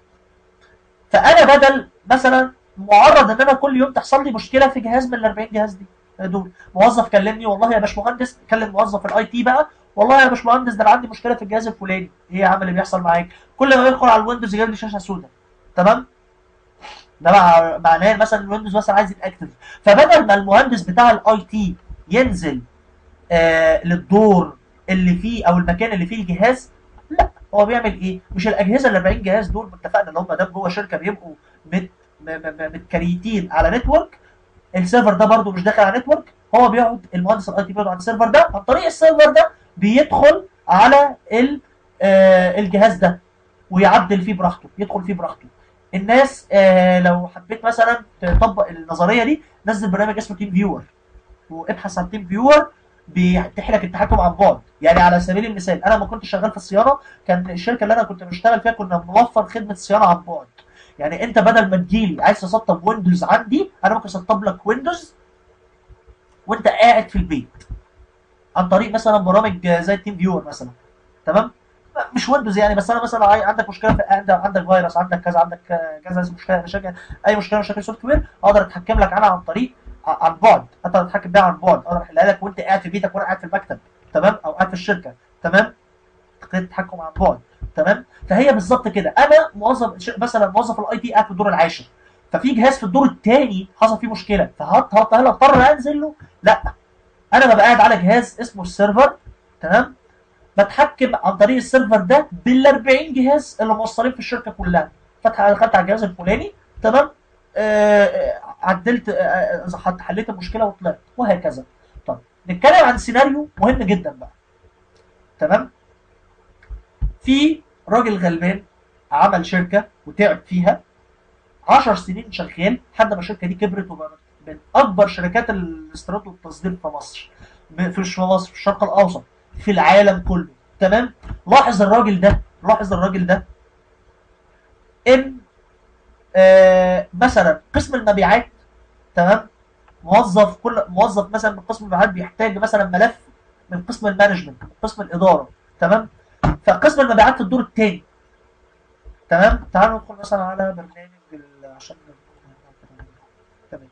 فانا بدل مثلا معرض ان انا كل يوم تحصل لي مشكله في جهاز من ال 40 جهاز دي دول موظف كلمني والله يا باشمهندس كلم موظف الاي تي بقى والله يا باشمهندس ده انا عندي مشكله في الجهاز الفلاني ايه يا عم اللي بيحصل معاك كل ما يدخل على الويندوز يجيب لي شاشه سوداء تمام ده مع معناه مثلا الويندوز مثلا عايز يتاكتف فبدل ما المهندس بتاع الاي تي ينزل آه للدور اللي فيه او المكان اللي فيه الجهاز لا هو بيعمل ايه مش الاجهزه ال 40 جهاز دول اتفقنا ان هم دام جوه شركه بيبقوا مت متكريتين على نتورك السيرفر ده برده مش داخل على نتورك هو بيقعد المهندس الاي تي بيقعد على السيرفر ده عن طريق السيرفر ده بيدخل على آه الجهاز ده ويعدل فيه براحته يدخل فيه براحته الناس آه لو حبيت مثلا تطبق النظريه دي نزل برنامج اسمه تيم فيور وابحث عن تيم فيور بيتيح لك التحكم عن بعد يعني على سبيل المثال انا ما كنت شغال في الصيانه كان الشركه اللي انا كنت بشتغل فيها كنا بنوفر خدمه صيانه عن بعد يعني انت بدل ما تجيلي عايز تسطب ويندوز عندي انا ممكن اسطب لك ويندوز وانت قاعد في البيت عن طريق مثلا برامج زي تيم فيور مثلا تمام مش ويندوز يعني بس انا مثلا عندك مشكله في عندك عندك فيروس عندك كذا عندك كذا مشكله مشاكل اي مشكله مشاكل سوفت وير اقدر اتحكم لك عنها عن طريق عن بعد اقدر اتحكم بيها عن بعد اقدر احلها لك وانت قاعد في بيتك وانا قاعد في المكتب تمام او قاعد في الشركه تمام التحكم عن بعد تمام فهي بالظبط كده انا موظف مثلا موظف الاي تي قاعد في الدور العاشر ففي جهاز في الدور الثاني حصل فيه مشكله فهط هط هل اضطر انزل له؟ لا انا ببقى قاعد على جهاز اسمه السيرفر تمام بتحكم عن طريق السيرفر ده بال 40 جهاز اللي موصلين في الشركه كلها فتح دخلت على الجهاز الفلاني تمام آه عدلت آه حليت المشكله وطلعت وهكذا طب نتكلم عن سيناريو مهم جدا بقى تمام في راجل غلبان عمل شركه وتعب فيها 10 سنين شغال لحد ما الشركه دي كبرت وبقت من اكبر شركات الاستيراد والتصدير في مصر مش في مصر في الشرق الاوسط في العالم كله تمام لاحظ الراجل ده لاحظ الراجل ده ان آه مثلا قسم المبيعات تمام موظف كل موظف مثلا من قسم المبيعات بيحتاج مثلا ملف من قسم المانجمنت من قسم الاداره تمام فقسم المبيعات في الدور الثاني تمام تعالوا ندخل مثلا على برنامج ال- عشان تمام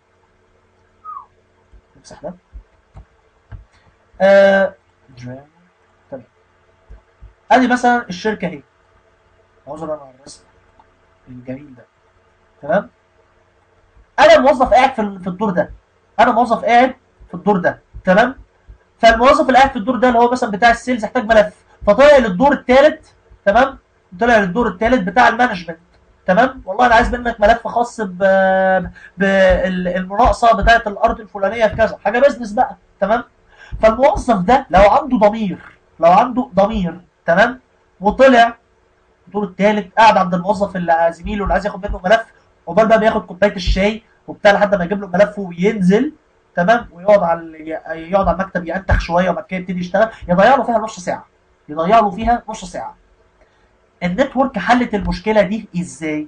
نمسح ده آه... drag. تمام ادي مثلا الشركه اهي عذرا على الرسم الجميل ده تمام انا موظف قاعد في ال- في الدور ده انا موظف قاعد في الدور ده تمام فالموظف اللي قاعد في الدور ده اللي هو مثلا بتاع السيلز يحتاج ملف فطلع للدور الثالث تمام طلع للدور الثالث بتاع المانجمنت تمام والله انا عايز منك ملف خاص ب بالمناقصه بتاعه الارض الفلانيه في كذا حاجه بيزنس بقى تمام فالموظف ده لو عنده ضمير لو عنده ضمير تمام وطلع الدور الثالث قاعد عند الموظف اللي زميله اللي عايز ياخد منه ملف عقبال بقى بياخد كوبايه الشاي وبتاع لحد ما يجيب له ملفه وينزل تمام ويقعد على يقعد على المكتب ينتخ شويه وبعد كده يبتدي يشتغل يضيع له فيها نص ساعه يضيع له فيها نص ساعه النتورك حلت المشكله دي ازاي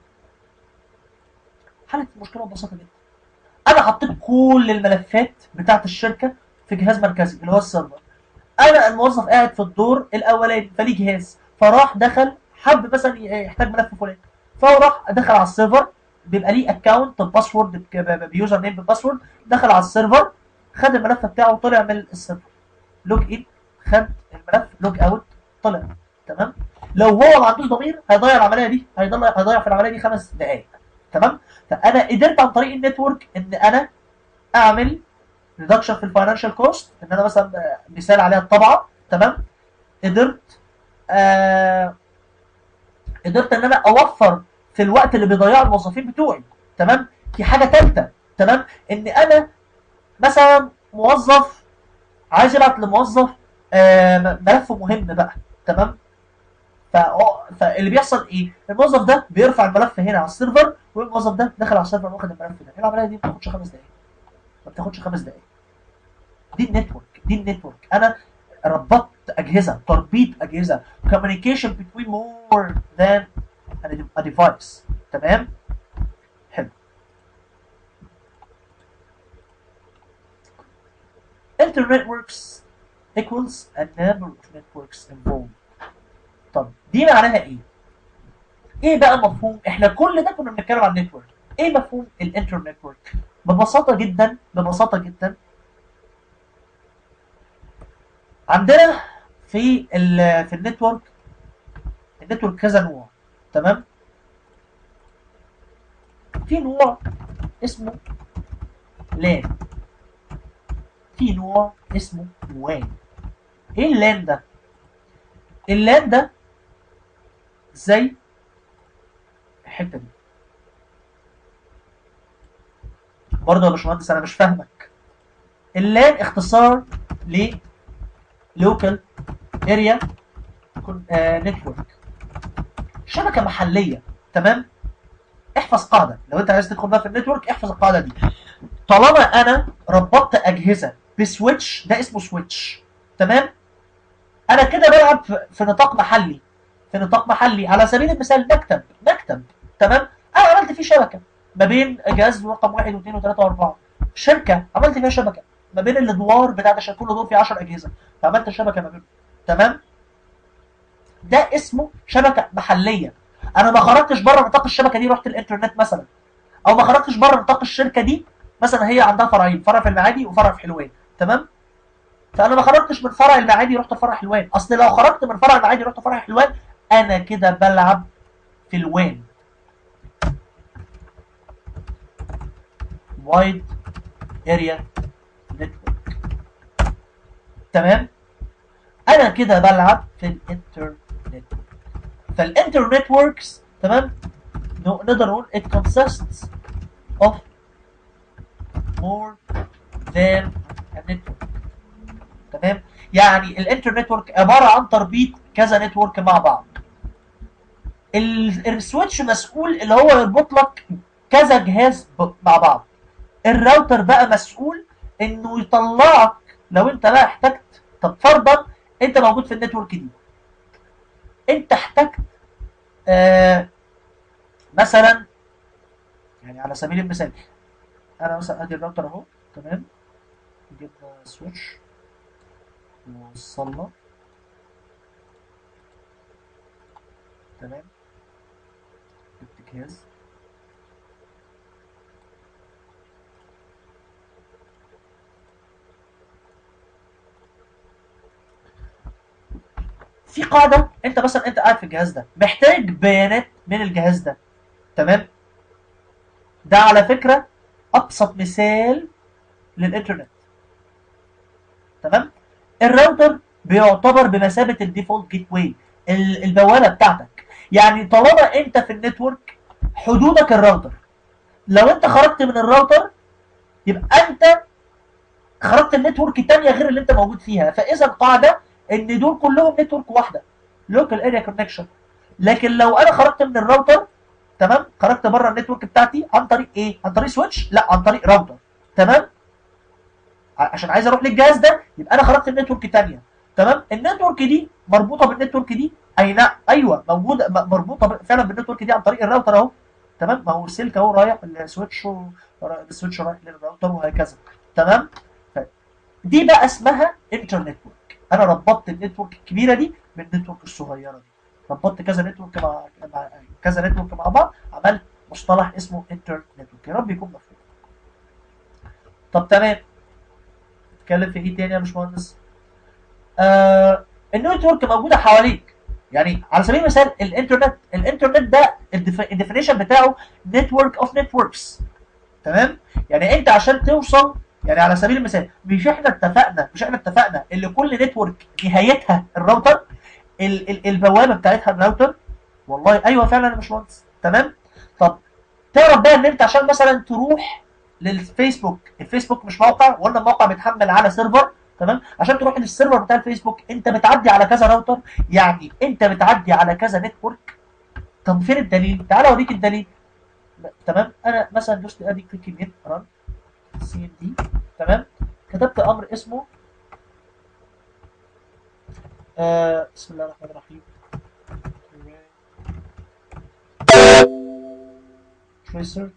حلت المشكله ببساطه جدا انا حطيت كل الملفات بتاعت الشركه في جهاز مركزي اللي هو السيرفر انا الموظف قاعد في الدور الاولاني فليه جهاز فراح دخل حب مثلا يحتاج ملف فلاني فهو راح دخل على السيرفر بيبقى ليه اكونت باسورد بيوزر نيم بباسورد دخل على السيرفر خد الملف بتاعه وطلع من السيرفر لوج ان خد الملف لوج اوت طلع تمام لو هو ما عندوش ضمير هيضيع العمليه دي هيضيع هيضيع في العمليه دي خمس دقائق تمام فانا قدرت عن طريق النتورك ان انا اعمل ريدكشن في الفاينانشال كوست ان انا مثلا مثال عليها الطبعه تمام قدرت آه قدرت ان انا اوفر في الوقت اللي بيضيعه الموظفين بتوعي تمام في حاجه ثالثه تمام ان انا مثلا موظف عايز يبعت لموظف آه ملف مهم بقى تمام فاللي بيحصل ايه الموظف ده بيرفع الملف هنا على السيرفر والموظف ده دخل على السيرفر واخد الملف ده العمليه دي ما بتاخدش خمس دقائق ما بتاخدش خمس دقائق دي النتورك دي النتورك انا ربطت اجهزه تربيط اجهزه communication between more than a device تمام حلو internetworks equals a number of networks involved طب دي معناها ايه ايه بقى مفهوم احنا كل ده كنا بنتكلم عن النتورك ايه مفهوم الانترنتورك ببساطه جدا ببساطه جدا عندنا في ال في النتورك النتورك كذا نوع تمام في نوع اسمه لان في نوع اسمه وان ايه اللان ده اللان ده زي الحته دي برضه يا باشمهندس انا مش فاهمك اللان اختصار ل لوكال اريا نتورك شبكه محليه تمام احفظ قاعده لو انت عايز تدخل بقى في النتورك احفظ القاعده دي طالما انا ربطت اجهزه بسويتش ده اسمه سويتش تمام انا كده بلعب في نطاق محلي في نطاق محلي على سبيل المثال مكتب مكتب تمام انا عملت فيه شبكه ما بين جهاز رقم واحد واثنين وثلاثه واربعه شركه عملت فيها شبكه ما بين الادوار بتاعت الشركه كل دور فيه 10 اجهزه فعملت شبكه ما بينهم تمام ده اسمه شبكه محليه انا ما خرجتش بره نطاق الشبكه دي رحت الانترنت مثلا او ما خرجتش بره نطاق الشركه دي مثلا هي عندها فرعين فرع في المعادي وفرع في حلوان تمام فانا ما خرجتش من فرع المعادي رحت فرع حلوان اصل لو خرجت من فرع المعادي رحت فرع حلوان انا كده بلعب في الوان وايد اريا نتورك تمام انا كده بلعب في الانترنت فالانترنت وركس تمام نقدر نقول it consists of more than a network تمام يعني الانترنت ورك عباره عن تربيط كذا نتورك مع بعض السويتش مسؤول اللي هو يربط لك كذا جهاز مع بعض الراوتر بقى مسؤول انه يطلعك لو انت بقى احتجت طب فرضا انت موجود في النتورك دي انت احتجت آه مثلا يعني على سبيل المثال انا مثلا ادي الراوتر اهو تمام جبنا سويتش ووصلنا تمام جهاز في قاعده انت مثلا انت قاعد في الجهاز ده محتاج بيانات من الجهاز ده تمام ده على فكره ابسط مثال للانترنت تمام الراوتر بيعتبر بمثابه الديفولت جيت واي البوابه بتاعتك يعني طالما انت في النتورك حدودك الراوتر لو انت خرجت من الراوتر يبقى انت خرجت النتورك الثانيه غير اللي انت موجود فيها فاذا القاعده ان دول كلهم نتورك واحده لوكال اريا كونكشن لكن لو انا خرجت من الراوتر تمام خرجت بره النتورك بتاعتي عن طريق ايه عن طريق سويتش لا عن طريق راوتر تمام عشان عايز اروح للجهاز ده يبقى انا خرجت النتورك الثانيه تمام النتورك دي مربوطه بالنتورك دي اي نعم ايوه موجوده م- مربوطه فعلا بالنتورك دي عن طريق الراوتر اهو تمام ما هو السلك اهو رايح السويتش و- السويتش رايح للراوتر وهكذا تمام ف- دي بقى اسمها انتر نتورك انا ربطت النتورك الكبيره دي بالنتورك الصغيره دي ربطت كذا نتورك مع مع كذا نتورك مع بعض عملت مصطلح اسمه انتر نتورك يا رب يكون مفهوم طب تمام نتكلم في ايه تاني يا باشمهندس آه النتورك موجوده حواليك يعني على سبيل المثال الانترنت الانترنت ده الديفينيشن بتاعه نتورك اوف نتوركس تمام يعني انت عشان توصل يعني على سبيل المثال مش احنا اتفقنا مش احنا اتفقنا ان كل نتورك نهايتها الراوتر ال ال البوابه بتاعتها الراوتر والله ايوه فعلا يا باشمهندس تمام طب تعرف بقى ان انت عشان مثلا تروح للفيسبوك الفيسبوك مش موقع ولا موقع بيتحمل على سيرفر تمام عشان تروح للسيرفر بتاع الفيسبوك انت بتعدي على كذا راوتر يعني انت بتعدي على كذا نتورك طب فين الدليل تعال اوريك الدليل لا، تمام انا مثلا دوست ادي كليك يمين ران سي ام دي تمام كتبت امر اسمه آه بسم الله الرحمن الرحيم tracer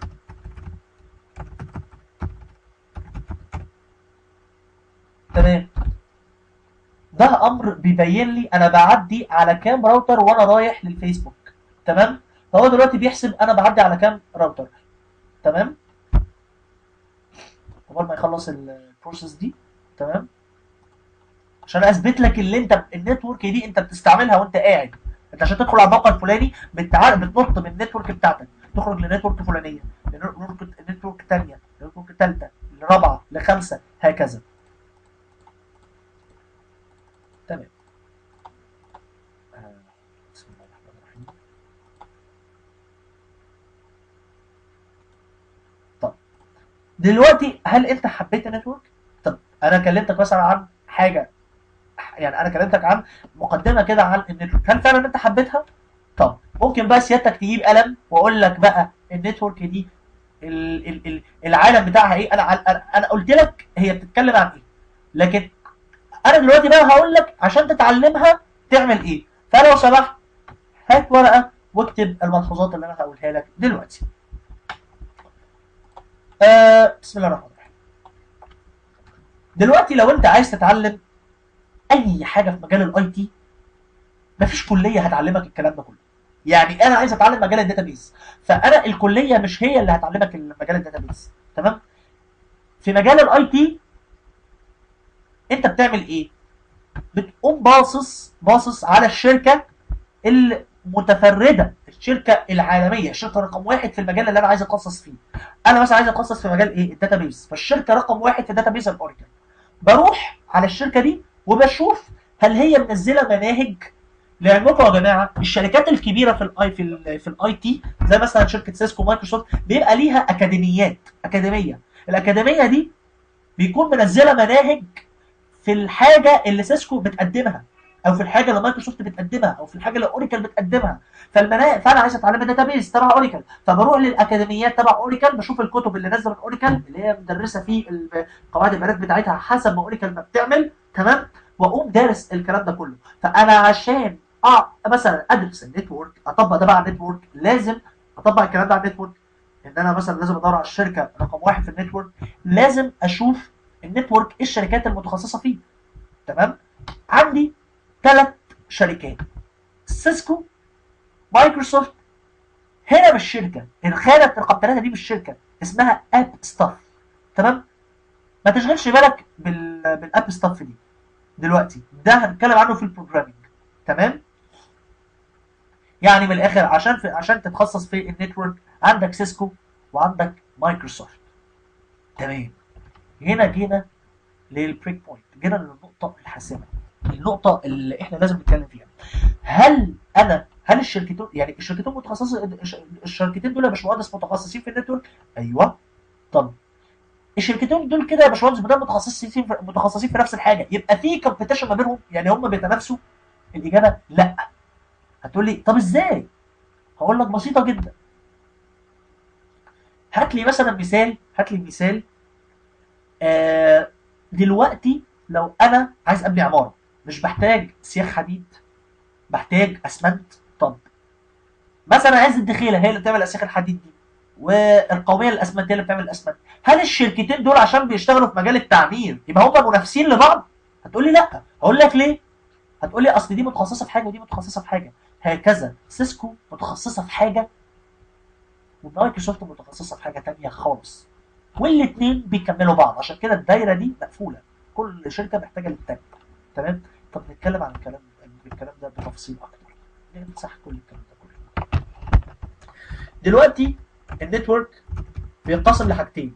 تمام ده امر بيبين لي انا بعدي على كام راوتر وانا رايح للفيسبوك تمام فهو دلوقتي بيحسب انا بعدي على كام راوتر تمام قبل ما يخلص البروسيس دي تمام عشان اثبت لك اللي انت النتورك دي انت بتستعملها وانت قاعد انت عشان تدخل على الموقع الفلاني بتع... بتنط من النتورك بتاعتك تخرج لنتورك فلانيه لنتورك نتورك ثانيه لنتورك ثالثه لرابعه لخمسه هكذا تمام آه، بسم الله الرحمن الرحيم طب دلوقتي هل انت حبيت النتورك؟ طب انا كلمتك مثلا عن حاجه يعني انا كلمتك عن مقدمه كده عن النتورك هل فعلا انت حبيتها؟ طب ممكن بقى سيادتك تجيب قلم واقول لك بقى النتورك دي ال ال ال العالم بتاعها ايه انا انا أنا قلت لك هي بتتكلم عن ايه لكن انا دلوقتي بقى هقول لك عشان تتعلمها تعمل ايه فلو سمحت هات ورقه واكتب الملحوظات اللي انا هقولها لك دلوقتي آه بسم الله الرحمن الرحيم دلوقتي لو انت عايز تتعلم اي حاجه في مجال الاي تي مفيش كليه هتعلمك الكلام ده كله يعني انا عايز اتعلم مجال الداتابيز فانا الكليه مش هي اللي هتعلمك مجال الداتابيز تمام في مجال الاي تي انت بتعمل ايه بتقوم باصص باصص على الشركه المتفرده الشركه العالميه الشركه رقم واحد في المجال اللي انا عايز اتخصص فيه انا مثلا عايز اتخصص في مجال ايه الداتابيز فالشركه رقم واحد في الداتابيز الاوراكل بروح على الشركه دي وبشوف هل هي منزله مناهج لعلمكم يا جماعه الشركات الكبيره في الاي في ال في الاي تي زي مثلا شركه سيسكو مايكروسوفت بيبقى ليها اكاديميات اكاديميه الاكاديميه دي بيكون منزله مناهج في الحاجه اللي سيسكو بتقدمها او في الحاجه اللي مايكروسوفت بتقدمها او في الحاجه اللي اوريكل بتقدمها فالمنا... فانا عايز اتعلم داتابيز تبع اوريكل فبروح للاكاديميات تبع اوريكل بشوف الكتب اللي نازله من اوريكل اللي هي مدرسه في ال- قواعد البيانات بتاعتها حسب ما اوريكل ما بتعمل تمام واقوم دارس الكلام ده كله فانا عشان اه مثلا ادرس النتورك اطبق ده بقى على النتورك لازم اطبق الكلام ده على النتورك ان انا مثلا لازم ادور على الشركه رقم واحد في النتورك لازم اشوف النتورك ايه الشركات المتخصصه فيه تمام عندي ثلاث شركات سيسكو مايكروسوفت هنا بالشركه الخانه رقم ثلاثه دي بالشركه اسمها اب ستاف تمام ما تشغلش بالك بال... بالاب ستاف دي دلوقتي ده هنتكلم عنه في البروجرامينج تمام يعني من الاخر عشان في عشان تتخصص في النتورك عندك سيسكو وعندك مايكروسوفت تمام هنا جينا للبريك بوينت جينا للنقطه الحاسمه النقطه اللي احنا لازم نتكلم فيها هل انا هل الشركتين يعني الشركتين متخصصه الشركتين دول يا باشمهندس متخصصين في النتورك ايوه طب الشركتين دول كده يا باشمهندس بدل متخصصين في متخصصين في نفس الحاجه يبقى في كومبيتيشن ما بينهم يعني هم بيتنافسوا الاجابه لا هتقول لي طب ازاي هقول لك بسيطه جدا هات لي مثلا مثال هات لي مثال آه دلوقتي لو انا عايز ابني عماره مش بحتاج سياخ حديد بحتاج اسمنت طب مثلا عايز الدخيله هي اللي بتعمل اسياخ الحديد دي والقوميه للاسمنت هي اللي بتعمل الاسمنت هل الشركتين دول عشان بيشتغلوا في مجال التعمير يبقى هم منافسين لبعض هتقول لي لا هقول لك ليه هتقول لي اصل دي متخصصه في حاجه ودي متخصصه في حاجه هكذا سيسكو متخصصه في حاجه ومايكروسوفت متخصصه في حاجه تانية خالص والاثنين بيكملوا بعض عشان كده الدايره دي مقفوله كل شركه محتاجه للتانية تمام طب نتكلم عن الكلام الكلام ده بتفاصيل اكتر نمسح كل الكلام ده كله دلوقتي النتورك بينقسم لحاجتين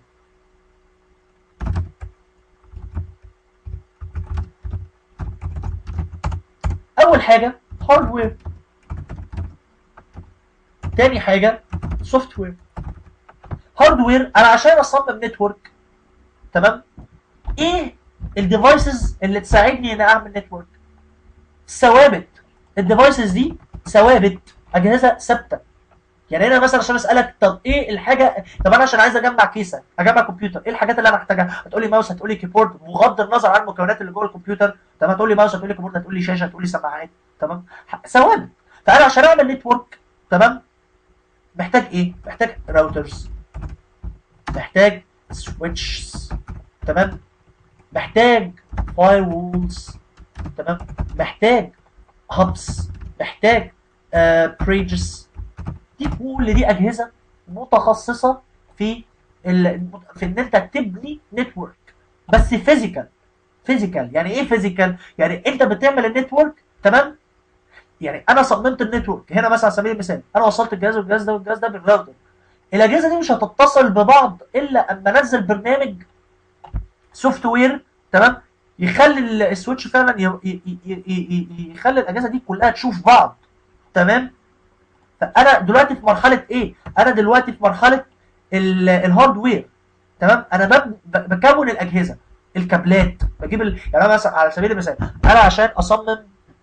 اول حاجه هاردوير تاني حاجه سوفت وير هاردوير انا عشان اصمم نتورك تمام ايه الديفايسز اللي تساعدني ان اعمل نتورك ثوابت الديفايسز دي ثوابت اجهزه ثابته يعني انا مثلا عشان اسالك طب ايه الحاجه طب انا عشان عايز اجمع كيسه اجمع كمبيوتر ايه الحاجات اللي انا محتاجها هتقول لي ماوس هتقول لي كيبورد بغض النظر عن المكونات اللي جوه الكمبيوتر تمام هتقول لي ماوس هتقول لي كيبورد هتقول لي شاشه هتقول لي سماعات تمام ثوابت فانا عشان اعمل نتورك تمام محتاج ايه محتاج راوترز محتاج سويتشز تمام محتاج فاير وولز تمام محتاج هابس محتاج بريدجز دي كل دي اجهزه متخصصه في ال... في ان انت تبني نتورك بس فيزيكال فيزيكال يعني ايه فيزيكال يعني انت بتعمل النتورك تمام يعني انا صممت النتورك هنا مثلا على سبيل المثال انا وصلت الجهاز والجهاز ده والجهاز ده بالراوتر الاجهزه دي مش هتتصل ببعض الا اما انزل برنامج سوفت وير تمام يخلي السويتش فعلا ي... ي... ي... يخلي الاجهزه دي كلها تشوف بعض تمام فانا دلوقتي في مرحله ايه انا دلوقتي في مرحله الهاردوير تمام انا بب... بكون الاجهزه الكابلات بجيب ال... يعني انا مثلا على سبيل المثال انا عشان اصمم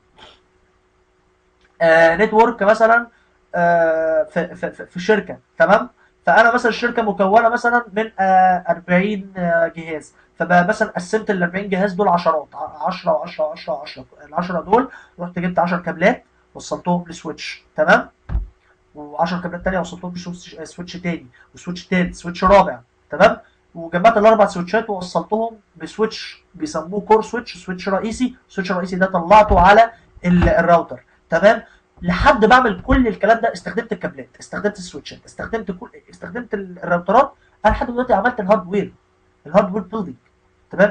آه نتورك مثلا آه في, في, في, في شركه تمام فانا مثلا الشركه مكونه مثلا من آه 40 آه جهاز فمثلا قسمت ال 40 جهاز دول عشرات 10 و10 و10 و10 ال 10 دول رحت جبت 10 كابلات وصلتهم لسويتش تمام و10 كابلات تانية وصلتهم بسويتش تاني وسويتش تالت سويتش رابع تمام وجمعت الاربع سويتشات ووصلتهم بسويتش بيسموه كور سويتش سويتش رئيسي السويتش الرئيسي ده طلعته على الراوتر تمام لحد بعمل كل الكلام ده استخدمت الكابلات استخدمت السويتشات استخدمت كل استخدمت الراوترات انا لحد دلوقتي عملت الهاردوير الهاردوير بيلدينج تمام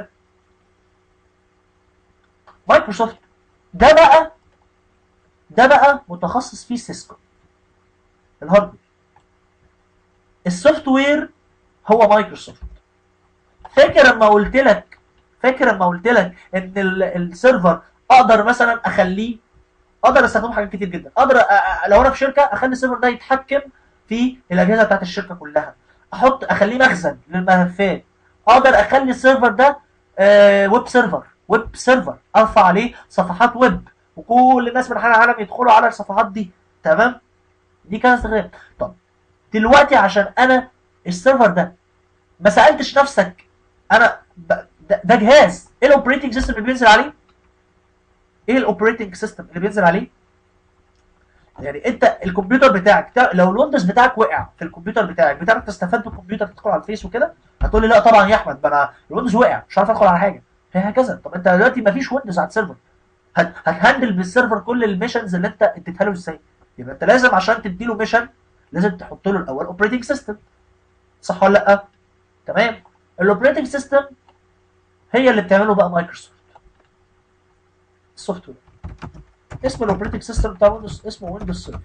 مايكروسوفت ده بقى ده بقى متخصص فيه سيسكو الهاردوير السوفت وير هو مايكروسوفت فاكر لما قلت لك فاكر لما قلت لك ان السيرفر اقدر مثلا اخليه اقدر استخدمه حاجات كتير جدا اقدر أ... لو انا في شركه اخلي السيرفر ده يتحكم في الاجهزه بتاعت الشركه كلها احط اخليه مخزن للملفات اقدر اخلي السيرفر ده آه ويب سيرفر ويب سيرفر ارفع عليه صفحات ويب وكل الناس من حول العالم يدخلوا على الصفحات دي تمام دي كذا استخدام طب دلوقتي عشان انا السيرفر ده ما سالتش نفسك انا ب... ده, ده جهاز ايه الاوبريتنج سيستم اللي بينزل عليه ايه الاوبريتنج سيستم اللي بينزل عليه يعني انت الكمبيوتر بتاعك لو الويندوز بتاعك وقع في الكمبيوتر بتاعك بتعرف تستفاد بالكمبيوتر تدخل على الفيس وكده هتقول لي لا طبعا يا احمد ده انا الويندوز وقع مش عارف ادخل على حاجه هي هكذا طب انت دلوقتي ما فيش ويندوز على السيرفر هتهندل بالسيرفر كل الميشنز اللي انت اديتها له ازاي يبقى انت لازم عشان تدي له ميشن لازم تحط له الاول اوبريتنج سيستم صح ولا لا تمام الاوبريتنج سيستم هي اللي بتعمله بقى مايكروسوفت السوفت وير اسم الاوبريتنج سيستم بتاع ويندوز اسمه ويندوز سيرفر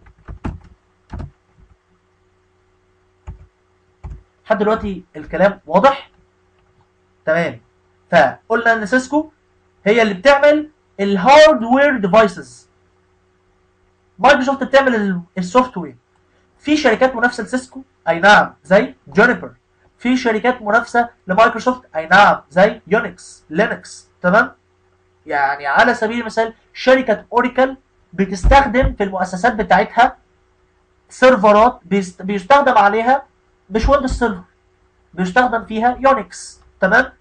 لحد دلوقتي الكلام واضح تمام فقلنا ان سيسكو هي اللي بتعمل الهاردوير ديفايسز مايكروسوفت بتعمل السوفت وير في شركات منافسه لسيسكو اي نعم زي جونيبر في شركات منافسه لمايكروسوفت اي نعم زي يونكس لينكس تمام يعني على سبيل المثال شركه اوريكل بتستخدم في المؤسسات بتاعتها سيرفرات بيست... بيستخدم عليها مش ويندوز سيرفر بيستخدم فيها يونكس تمام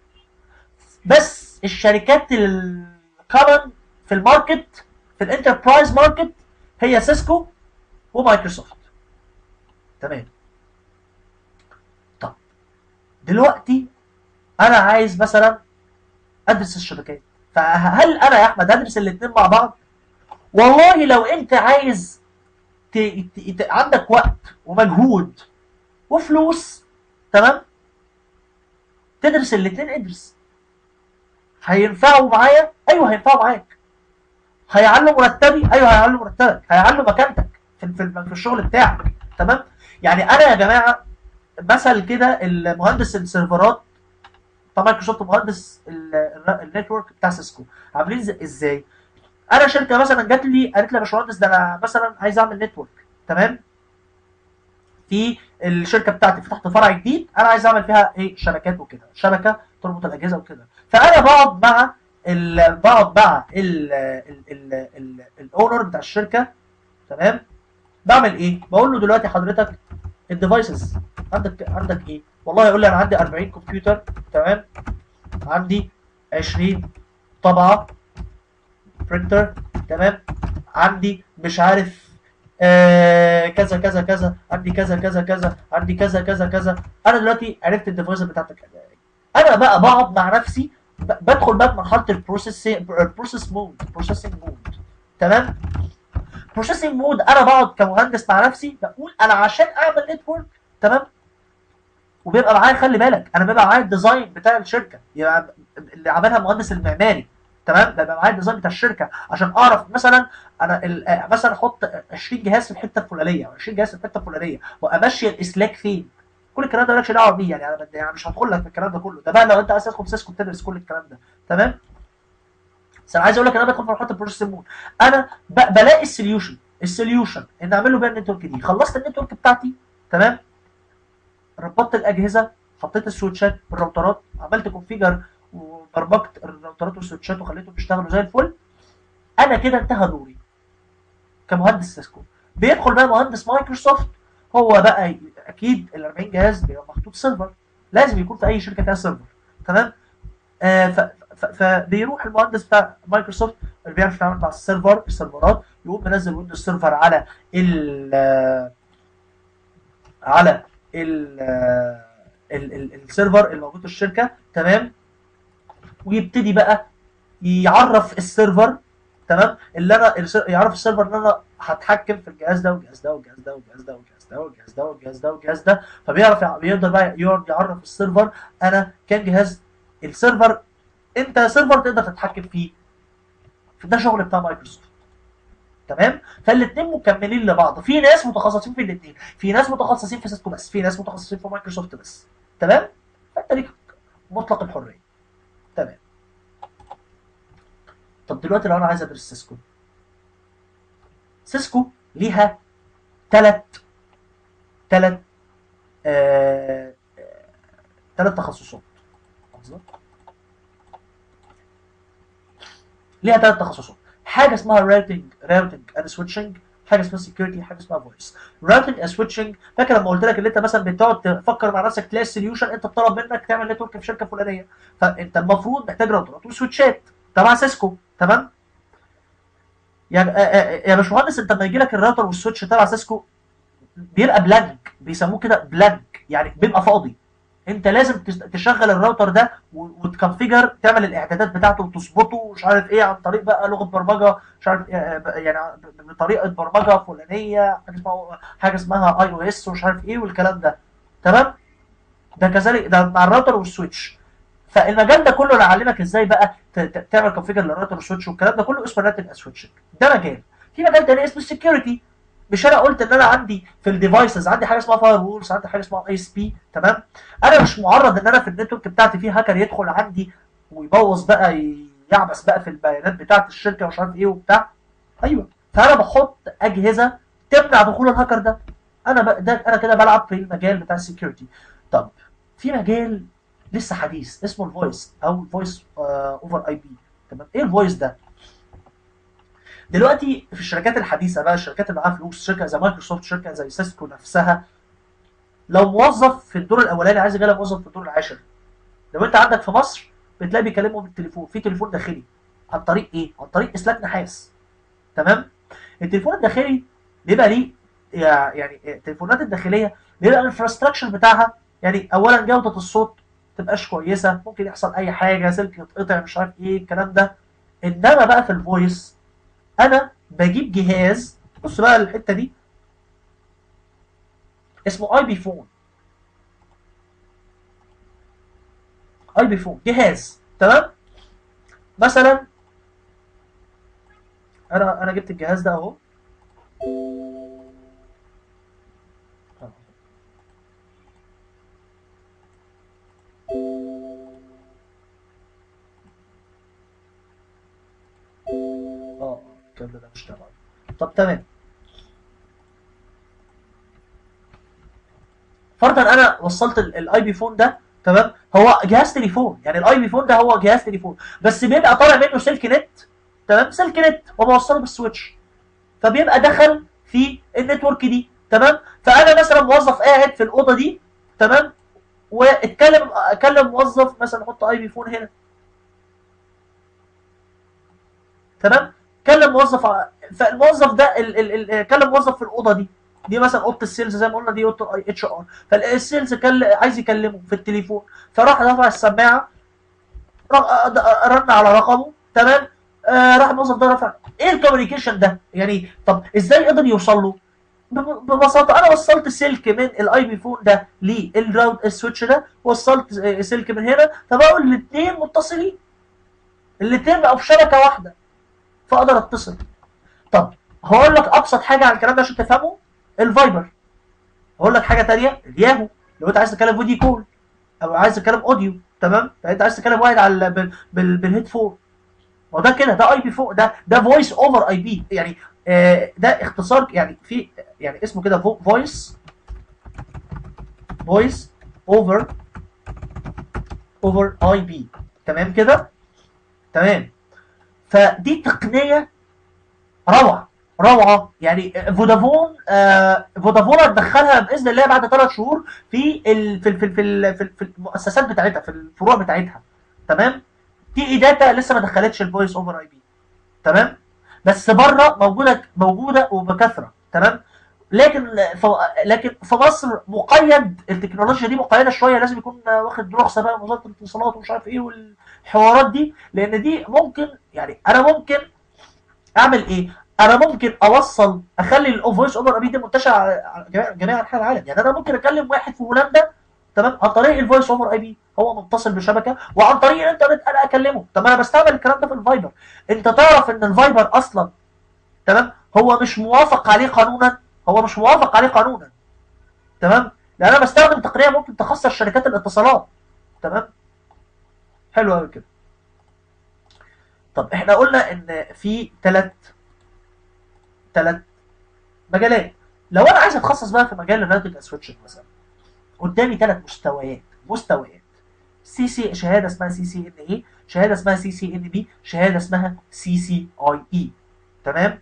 بس الشركات الكومن في الماركت في الانتربرايز ماركت هي سيسكو ومايكروسوفت تمام طب دلوقتي انا عايز مثلا ادرس الشبكات فهل انا يا احمد ادرس الاثنين مع بعض والله لو انت عايز ت... ت... ت... عندك وقت ومجهود وفلوس تمام تدرس الاثنين ادرس هينفعوا معايا ايوه هينفعوا معاك هيعلوا مرتبي ايوه هيعلوا مرتبك هيعلوا مكانتك في في, في الشغل بتاعك تمام يعني انا يا جماعه مثل كده المهندس السيرفرات طبعا مايكروسوفت مهندس النتورك بتاع سيسكو عاملين ازاي انا شركه مثلا جات لي قالت لي يا باشمهندس ده انا مثلا عايز اعمل نتورك تمام في الشركه بتاعتي فتحت فرع جديد انا عايز اعمل فيها ايه شبكات وكده شبكه تربط الاجهزه وكده فانا بقعد مع ال بقعد مع الاونر بتاع الشركه تمام بعمل ايه بقول له دلوقتي حضرتك الديفايسز عندك عندك ايه والله يقول لي انا عندي 40 كمبيوتر تمام عندي 20 طبعه برينتر تمام عندي مش عارف آه كذا كذا كذا عندي كذا كذا كذا عندي كذا كذا كذا انا دلوقتي عرفت الديفايس بتاعتك انا بقى بقعد مع نفسي بدخل بقى في مرحله البروسيس البروسيس مود بروسيسنج مود تمام بروسيسنج مود انا بقعد كمهندس مع نفسي بقول انا عشان اعمل نتورك تمام وبيبقى معايا خلي بالك انا بيبقى معايا الديزاين بتاع الشركه يبقى اللي عملها المهندس المعماري تمام بيبقى معايا الديزاين بتاع الشركه عشان اعرف مثلا انا مثلا احط 20 جهاز في الحته الفلانيه او 20 جهاز في الحته الفلانيه وامشي الاسلاك فين كل الكلام ده مالكش دعوه بيه يعني انا يعني مش هدخل لك في الكلام ده كله ده بقى لو انت عايز تدخل سيسكو بتدرس كل الكلام ده تمام بس انا عايز اقول لك انا بدخل في مرحله البروسيس مود انا بلاقي السوليوشن السوليوشن ان اعمل له بيها النتورك دي خلصت النتورك بتاعتي تمام ربطت الاجهزه حطيت السويتشات بالراوترات عملت كونفيجر وبرمجت الراوترات والسويتشات وخليتهم يشتغلوا زي الفل انا كده انتهى دوري كمهندس سيسكو بيدخل بقى مهندس مايكروسوفت هو بقى اكيد ال 40 جهاز بيبقى محطوط سيرفر لازم يكون في اي شركه فيها سيرفر تمام آه فبيروح المهندس بتاع مايكروسوفت اللي بيعرف يتعامل مع السيرفر السيرفرات يقوم منزل ويندوز سيرفر على ال على ال السيرفر الموجود في الشركه تمام ويبتدي بقى يعرف السيرفر تمام اللي انا يعرف السيرفر ان انا هتحكم في الجهاز ده والجهاز ده والجهاز ده والجهاز ده والجهاز ده والجهاز ده والجهاز ده والجهاز ده فبيعرف بيقدر بقى يقعد يعرف السيرفر انا كان جهاز السيرفر انت سيرفر تقدر تتحكم فيه ده شغل بتاع مايكروسوفت تمام فالاثنين مكملين لبعض في ناس متخصصين في الاثنين في ناس متخصصين في سيسكو بس في ناس متخصصين في مايكروسوفت بس تمام فانت ليك مطلق الحريه تمام طب دلوقتي لو انا عايز ادرس سيسكو سيسكو ليها ثلاث ثلاث ثلاث تخصصات ليها ثلاث تخصصات حاجه اسمها راوتنج راوتنج اند سويتشنج حاجه اسمها سكيورتي حاجه اسمها فويس راوتنج اند سويتشنج فاكر لما قلت لك ان انت مثلا بتقعد تفكر مع نفسك تلاقي السوليوشن انت طلب منك تعمل نتورك في شركه فلانيه فانت المفروض محتاج راوترات وسويتشات تبع سيسكو تمام يا يا باشمهندس انت لما يجي لك الراوتر والسويتش تبع سيسكو بيبقى بلانك بيسموه كده بلانك يعني بيبقى فاضي انت لازم تس- تشغل الراوتر ده و- وتكونفيجر تعمل الاعدادات بتاعته وتظبطه ومش عارف ايه عن طريق بقى لغه برمجه مش عارف إيه آه، ب- يعني ب- بطريقه برمجه فلانيه حاجه اسمها حاجه اسمها اي او اس ومش عارف ايه والكلام ده تمام ده كذلك ده مع الراوتر والسويتش فالمجال ده كله اللي علمك ازاي بقى ت- ت- تعمل كونفيجر للراوتر والسويتش والكلام ده كله اسمه نتورك سويتشنج ده مجال في مجال تاني اسمه السكيورتي مش انا قلت ان انا عندي في الديفايسز عندي حاجه اسمها فاير وولز عندي حاجه اسمها اي اس بي تمام انا مش معرض ان انا في النتورك بتاعتي في هاكر يدخل عندي ويبوظ بقى ي- يعبس بقى في البيانات بتاعت الشركه ومش عارف ايه وبتاع ايوه فانا بحط اجهزه تمنع دخول الهاكر ده انا ب... ده انا كده بلعب في المجال بتاع السكيورتي طب في مجال لسه حديث اسمه الفويس او الفويس اوفر اي بي تمام ايه الفويس ده دلوقتي في الشركات الحديثه بقى الشركات اللي معاها فلوس شركه زي مايكروسوفت شركه زي سيسكو نفسها لو موظف في الدور الاولاني عايز يجي موظف في الدور العاشر لو انت عندك في مصر بتلاقي بيكلمه بالتليفون في تليفون داخلي عن طريق ايه عن طريق اسلاك نحاس تمام التليفون الداخلي بيبقى ليه يعني التليفونات الداخليه بيبقى الانفراستراكشر بتاعها يعني اولا جوده الصوت تبقاش كويسه ممكن يحصل اي حاجه سلك يتقطع مش عارف ايه الكلام ده انما بقى في الفويس انا بجيب جهاز بص بقى الحته دي اسمه اي بي فون اي بي فون جهاز تمام مثلا انا انا جبت الجهاز ده اهو اه الكابل ده مش تمام طب تمام فرضا انا وصلت الاي بي فون ده تمام هو جهاز تليفون يعني الاي بي فون ده هو جهاز تليفون بس بيبقى طالع منه سلك نت تمام سلك نت وبوصله بالسويتش فبيبقى دخل في النتورك دي تمام فانا مثلا موظف قاعد في الاوضه دي تمام واتكلم اكلم موظف مثلا احط اي بي فون هنا تمام كلم موظف ع- فالموظف ده ال ال ال كلم موظف في الاوضه دي دي مثلا اوضه السيلز زي ما قلنا دي اوضه الاي اتش ار فالسيلز كل عايز يكلمه في التليفون فراح رفع السماعه را- د- رن على رقمه تمام آه راح الموظف ده رفع ايه الكوميونيكيشن ده يعني طب ازاي قدر يوصل له بب- ببساطه انا وصلت سلك من الاي بي فون ده للراوت السويتش ده وصلت آه، سلك من هنا فبقوا الاثنين متصلين الاثنين بقوا في شبكه واحده فاقدر اتصل طب هقول لك ابسط حاجه عن الكلام ده عشان تفهمه الفايبر هقول لك حاجه تانية الياهو لو انت عايز تتكلم فيديو كول او عايز تتكلم اوديو تمام فانت عايز تتكلم واحد على بال بال بالهيدفون ما ده كده ده اي بي فوق ده ده فويس اوفر اي بي يعني آه ده اختصار يعني في يعني اسمه كده فويس فويس اوفر اوفر اي بي تمام كده تمام فدي تقنيه روعه روعه يعني فودافون آه فودافون هتدخلها باذن الله بعد ثلاث شهور في ال في ال في ال في, ال في, ال في المؤسسات بتاعتها في الفروع بتاعتها تمام تي اي داتا لسه ما دخلتش الفويس اوفر اي بي تمام بس بره موجوده موجوده وبكثره تمام لكن ف... لكن في مصر مقيد التكنولوجيا دي مقيده شويه لازم يكون واخد رخصه بقى من وزاره الاتصالات ومش عارف ايه والحوارات دي لان دي ممكن يعني انا ممكن اعمل ايه؟ انا ممكن اوصل اخلي الفويس اوفر اي بي دي منتشر على على جميع جميع انحاء العالم يعني انا ممكن اكلم واحد في هولندا تمام عن طريق الفويس اوفر اي بي هو متصل بشبكه وعن طريق الانترنت انا اكلمه طب انا بستعمل الكلام ده في الفايبر انت تعرف ان الفايبر اصلا تمام هو مش موافق عليه قانونا هو مش موافق عليه قانونا تمام لان انا بستخدم تقنيه ممكن تخسر شركات الاتصالات تمام حلو قوي كده طب احنا قلنا ان في ثلاث ثلاث مجالات لو انا عايز اتخصص بقى في مجال الراوتنج سويتشنج مثلا قدامي ثلاث مستويات مستويات سي سي شهاده اسمها سي سي ان اي شهاده اسمها سي سي ان بي شهاده اسمها سي سي اي اي تمام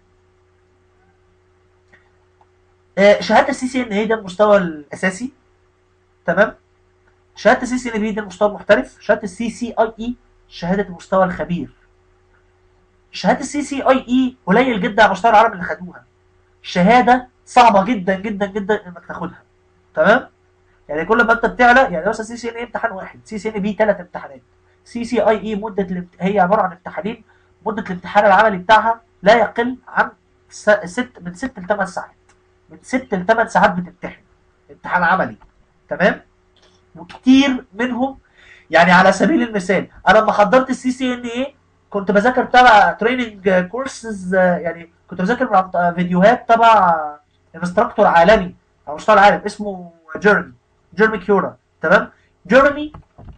آه شهاده السي سي ان اي ده المستوى الاساسي تمام شهاده السي سي ان بي ده المستوى المحترف شهاده السي سي اي اي شهاده المستوى الخبير شهاده السي سي اي اي قليل جدا على مستوى العالم اللي خدوها شهاده صعبه جدا جدا جدا انك تاخدها تمام يعني كل ما انت بتعلى يعني مثلا سي سي ان اي امتحان واحد سي سي ان بي ثلاث امتحانات سي سي اي اي مده الامت... هي عباره عن امتحانين مده الامتحان العملي بتاعها لا يقل عن س... ست من ست لثمان ساعات من ست لثمان ساعات بتمتحن امتحان عملي تمام وكتير منهم يعني على سبيل المثال انا لما حضرت السي سي ان اي كنت بذاكر تبع تريننج كورسز يعني كنت بذاكر مع فيديوهات تبع انستراكتور عالمي على مستوى العالم اسمه جيرمي جيرمي كيورا تمام جيرمي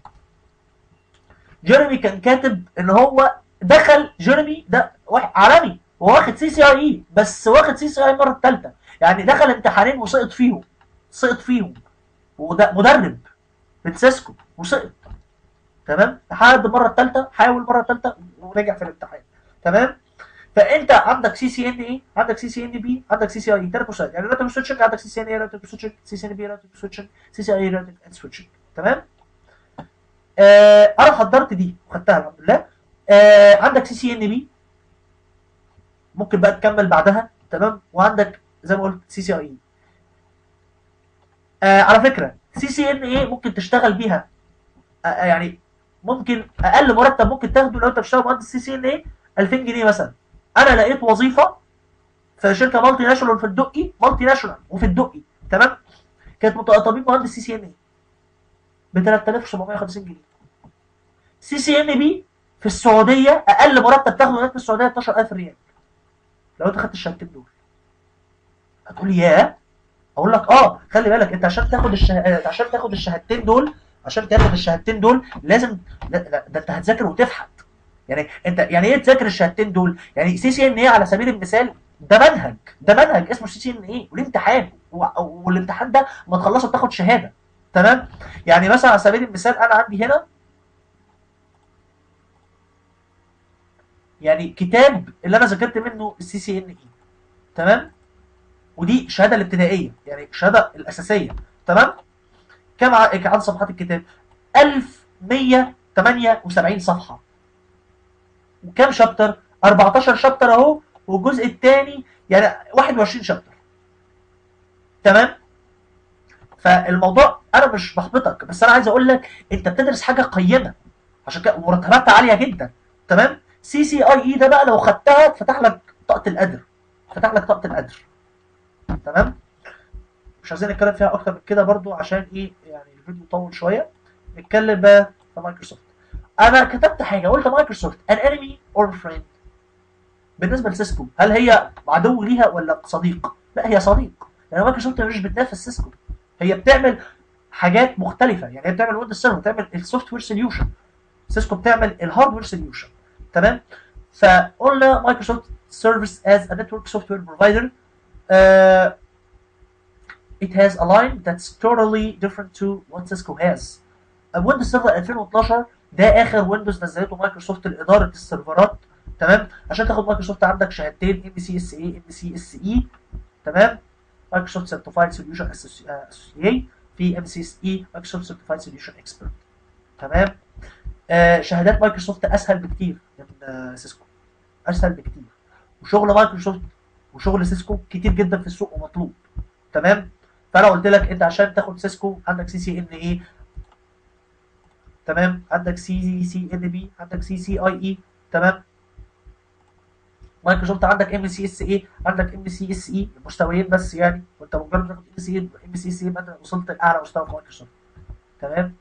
جيرمي كان كاتب ان هو دخل جيرمي ده واحد عالمي هو واخد سي سي اي اي بس واخد سي سي اي المره الثالثه يعني دخل امتحانين وسقط فيهم سقط فيهم وده مدرب من سيسكو وسقط تمام لحد المره الثالثه حاول المره الثالثه ورجع في الامتحان تمام فانت عندك سي سي ان اي عندك سي سي ان بي عندك سي سي اي ثلاث مستويات يعني راتب سويتشنج عندك سي سي ان اي راتب سويتشنج سي سي ان بي راتب سويتشنج سي سي اي راتب سويتشنج تمام آه انا حضرت دي وخدتها الحمد لله آه عندك سي سي ان بي ممكن بقى تكمل بعدها تمام وعندك زي ما قلت سي سي اي آه على فكره سي سي ان اي ممكن تشتغل بيها آه يعني ممكن اقل مرتب ممكن تاخده لو انت بتشتغل مهندس سي سي ان اي 2000 جنيه مثلا انا لقيت وظيفه في شركه مالتي ناشونال في الدقي مالتي ناشونال وفي الدقي تمام كانت طبيب مهندس سي سي ان اي ب 3750 جنيه سي سي ان بي في السعوديه اقل مرتب تاخده هناك في السعوديه 12000 ريال لو انت خدت الشهادتين دول هتقول لي ياه اقول لك اه خلي بالك انت عشان تاخد الشه... عشان تاخد الشهادتين دول عشان تاخد الشهادتين دول لازم لا, لا ده انت هتذاكر وتفحت يعني انت يعني ايه تذاكر الشهادتين دول يعني سي سي ان ايه على سبيل المثال ده منهج ده منهج اسمه سي سي ان ايه وليه امتحان والامتحان ده ما تخلصه بتاخد شهاده تمام يعني مثلا على سبيل المثال انا عندي هنا يعني كتاب اللي انا ذاكرت منه السي سي ان اي تمام ودي الشهاده الابتدائيه يعني الشهاده الاساسيه تمام كم عدد صفحات الكتاب 1178 صفحه وكام شابتر 14 شابتر اهو والجزء الثاني يعني 21 شابتر تمام فالموضوع انا مش بحبطك بس انا عايز اقول لك انت بتدرس حاجه قيمه عشان كده مرتباتها عاليه جدا تمام سي سي اي اي ده بقى لو خدتها فتح لك طاقه القدر فتح لك طاقه القدر تمام مش عايزين نتكلم فيها اكتر من كده برضو عشان ايه يعني الفيديو طول شويه نتكلم بقى في مايكروسوفت انا كتبت حاجه قلت مايكروسوفت ان انمي اور فريند بالنسبه لسيسكو هل هي عدو ليها ولا صديق لا هي صديق يعني مايكروسوفت مش بتنافس سيسكو هي بتعمل حاجات مختلفه يعني هي بتعمل ويندوز سيرفر بتعمل السوفت وير سوليوشن سيسكو بتعمل الهاردوير سوليوشن تمام فقلنا مايكروسوفت سيرفيس از ا نتورك سوفت وير بروفايدر it has a line that's totally different to what Cisco has. ويندوز سيرفر 2012 ده اخر ويندوز نزلته مايكروسوفت لاداره السيرفرات تمام عشان تاخد مايكروسوفت عندك شهادتين ام سي اس اي ام سي اس اي تمام مايكروسوفت سيرتيفايد سوليوشن اسوسيي في ام سي اس اي مايكروسوفت سيرتيفايد سوليوشن اكسبرت تمام آه شهادات مايكروسوفت اسهل بكتير من آه سيسكو اسهل بكتير وشغل مايكروسوفت وشغل سيسكو كتير جدا في السوق ومطلوب تمام فانا قلت لك انت عشان تاخد سيسكو عندك سي سي ان اي تمام عندك سي سي ان بي عندك سي سي اي اي تمام مايكروسوفت عندك ام سي اس اي عندك ام سي اس اي مستويين بس يعني وانت مجرد تاخد ام سي ام سي اس اي يبقى انت وصلت لاعلى مستوى في مايكروسوفت تمام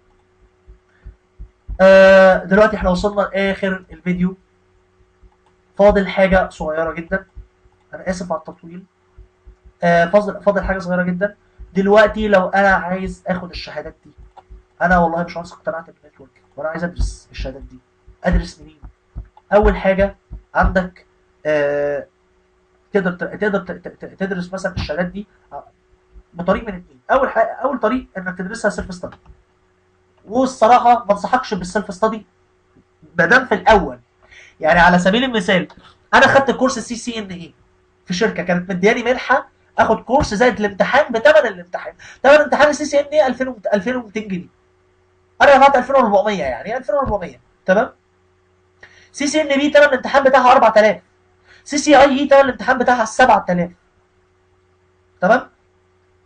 آه دلوقتي احنا وصلنا لاخر الفيديو فاضل حاجه صغيره جدا انا اسف على التطويل آه فاضل فاضل حاجه صغيره جدا دلوقتي لو انا عايز اخد الشهادات دي انا والله مش عايز اقتنعت بالنتورك وانا عايز ادرس الشهادات دي ادرس منين اول حاجه عندك آه تقدر تقدر تدرس مثلا الشهادات دي بطريق من اثنين اول حاجه اول طريق انك تدرسها سيلف ستادي والصراحه ما انصحكش بالسيلف ستادي ما دام في الاول يعني على سبيل المثال انا خدت كورس السي سي ان اي في شركه كانت مدياني منحه اخد كورس زائد الامتحان بثمن الامتحان ثمن امتحان السي سي ان اي 2200 جنيه انا دفعت 2400 يعني 2400 تمام سي سي ان بي ثمن الامتحان بتاعها 4000 سي سي اي اي ثمن الامتحان بتاعها 7000 تمام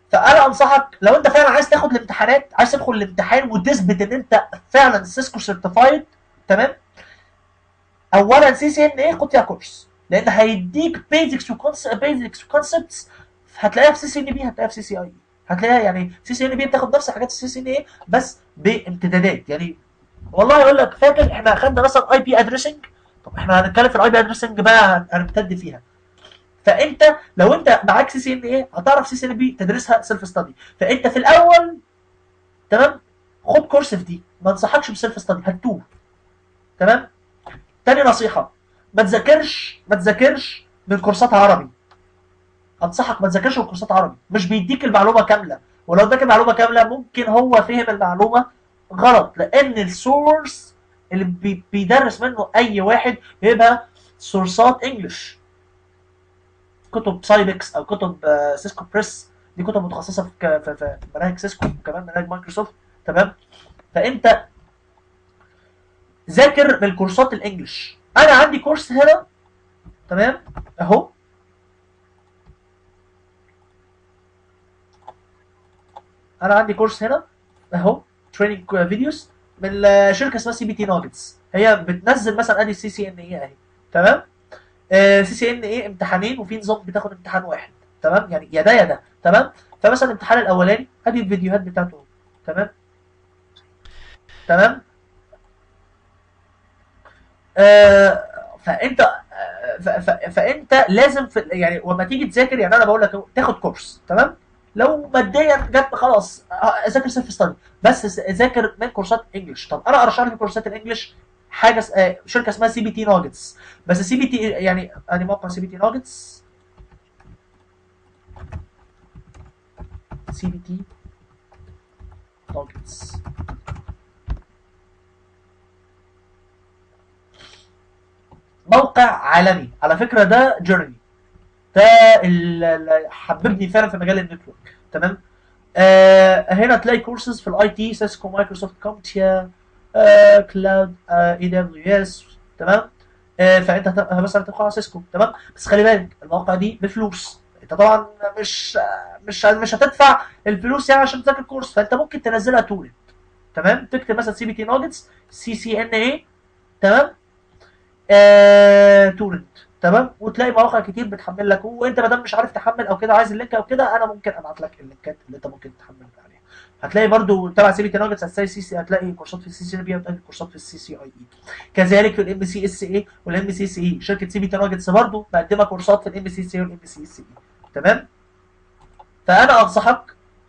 فانا انصحك لو انت فعلا عايز تاخد الامتحانات عايز تدخل الامتحان وتثبت ان انت فعلا سيسكو سيرتيفايد تمام اولا سي سي ان ايه خد فيها كورس لان هيديك بيزكس بيزكس وكونسبتس هتلاقيها في سي سي ان بي هتلاقيها في سي سي اي هتلاقيها يعني سي سي ان بي بتاخد نفس حاجات السي سي ان ايه بس بامتدادات يعني والله يقول لك فاكر احنا اخدنا مثلا اي بي ادريسنج طب احنا هنتكلم في الاي بي ادريسنج بقى هنمتد فيها فانت لو انت معاك سي سي ان ايه هتعرف سي سي ان بي تدرسها سيلف ستادي فانت في الاول تمام خد كورس في دي ما انصحكش بسيلف ستادي هتوه تمام تاني نصيحه ما تذاكرش ما تذاكرش من كورسات عربي انصحك ما تذاكرش من كورسات عربي مش بيديك المعلومه كامله ولو اداك المعلومه كامله ممكن هو فهم المعلومه غلط لان السورس اللي بي بيدرس منه اي واحد بيبقى سورسات انجلش كتب سايبكس او كتب سيسكو بريس دي كتب متخصصه في ك- في في مناهج سيسكو وكمان مناهج مايكروسوفت تمام فانت ذاكر من الكورسات الانجليش انا عندي كورس هنا تمام اهو انا عندي كورس هنا اهو تريننج فيديوز من شركه اسمها سي بي تي ناجتس هي بتنزل مثلا ادي السي سي ان اي اهي تمام سي سي ان ايه امتحانين وفي نظام بتاخد امتحان واحد تمام يعني يا ده يا ده تمام فمثلا الامتحان الاولاني ادي الفيديوهات بتاعته تمام تمام آه فانت آه ف- ف- فانت لازم في يعني لما تيجي تذاكر يعني انا بقول لك أهو، تاخد كورس تمام لو ماديا جت خلاص آه، ذاكر سيلف ستادي بس س- ذاكر من كورسات انجلش طب انا ارشح لك كورسات الانجليش حاجه س- آه، شركه اسمها سي بي تي ناجتس بس سي بي تي يعني ادي موقع سي بي تي ناجتس سي بي تي ناجتس موقع عالمي على فكره ده جيرني ده اللي حببني فعلا في مجال النتورك تمام آه هنا تلاقي كورسز في الاي تي سيسكو مايكروسوفت كومتيا آه كلاود اي دبليو اس تمام آه فانت هت- مثلا تدخل على سيسكو تمام بس خلي بالك المواقع دي بفلوس انت طبعا مش مش مش هتدفع الفلوس يعني عشان تذاكر كورس فانت ممكن تنزلها تورنت تمام تكتب مثلا سي بي تي ناجتس سي سي ان اي تمام آه تورنت تمام وتلاقي مواقع كتير بتحمل لك وانت ما دام مش عارف تحمل او كده عايز اللينك او كده انا ممكن ابعت لك اللينكات اللي انت ممكن تحمل عليها هتلاقي برضو تبع سي بي تي ناجتس هتلاقي سي سي هتلاقي كورسات في السي سي بي هتلاقي كورسات في السي سي اي اي كذلك في الام سي اس اي والام سي اس اي شركه سي بي تي ناجتس برضو مقدمه كورسات في الام سي اس اي والام سي اس اي تمام فانا انصحك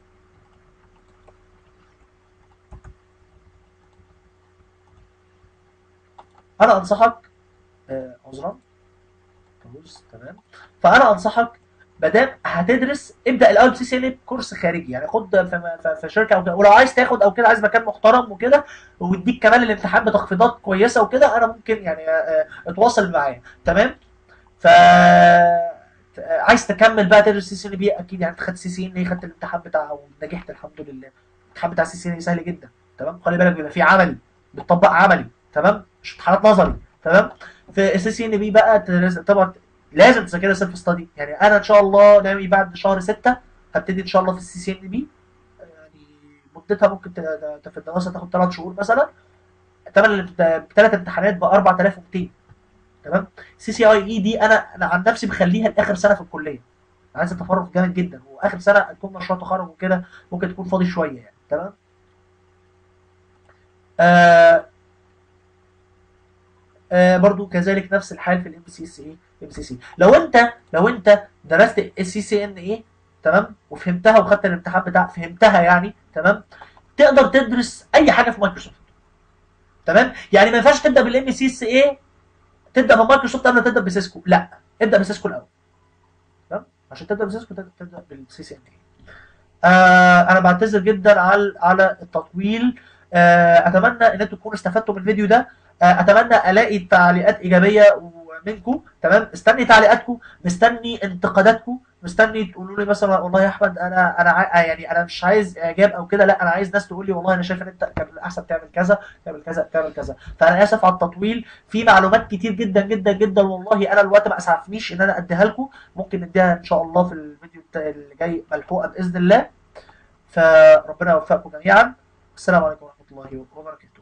انا انصحك آه، عذرا فوز تمام فانا انصحك ما دام هتدرس ابدا الاول سي سي كورس خارجي يعني خد في, في, في شركه او كده ولو عايز تاخد او كده عايز مكان محترم وكده ويديك كمان الامتحان بتخفيضات كويسه وكده انا ممكن يعني آه، آه، اتواصل معايا تمام ف عايز تكمل بقى تدرس سي سي ان بي اكيد يعني انت خدت سي سي ان خدت الامتحان بتاعه ونجحت الحمد لله الامتحان بتاع سي سي ان سهل جدا تمام خلي بالك بيبقى فيه عملي بتطبق عملي تمام مش امتحانات نظري تمام في السي سي ان بي بقى تدرس- طبعا لازم تذاكرها سيلف ستادي يعني انا ان شاء الله ناوي بعد شهر 6 هبتدي ان شاء الله في السي سي ان بي يعني مدتها ممكن ت- ت- في الدراسه تاخد 3 شهور مثلا ثمان ثلاث امتحانات ب 4200 تمام سي سي اي اي دي انا انا عن نفسي مخليها لاخر سنه في الكليه عايز تفرغ جامد جدا واخر سنه تكون مشروع تخرج وكده ممكن تكون فاضي شويه يعني تمام آه آه برضو كذلك نفس الحال في الام سي اس اي ام سي سي لو انت لو انت درست السي سي ان اي تمام وفهمتها وخدت الامتحان بتاع فهمتها يعني تمام تقدر تدرس اي حاجه في مايكروسوفت تمام يعني ما ينفعش تبدا بالام سي اس اي تبدا بمايكروسوفت قبل ما تبدا بسيسكو لا ابدا بسيسكو الاول تمام عشان تبدا بسيسكو تبدا تبدأ بالسي سي ان اي آه انا بعتذر جدا على على التطويل آه اتمنى ان انتم تكونوا استفدتوا من الفيديو ده آه اتمنى الاقي تعليقات ايجابيه منكم تمام مستني تعليقاتكم مستني انتقاداتكم مستني تقولوا لي مثلا والله يا احمد انا انا عا- يعني انا مش عايز اعجاب او كده لا انا عايز ناس تقول لي والله انا شايف ان انت كان الاحسن تعمل كذا تعمل كذا تعمل كذا فانا اسف على التطويل في معلومات كتير جدا جدا جدا والله انا الوقت ما اسعفنيش ان انا اديها لكم ممكن نديها ان شاء الله في الفيديو بتاع اللي جاي ملحوقه باذن الله فربنا يوفقكم جميعا السلام عليكم ورحمه الله وبركاته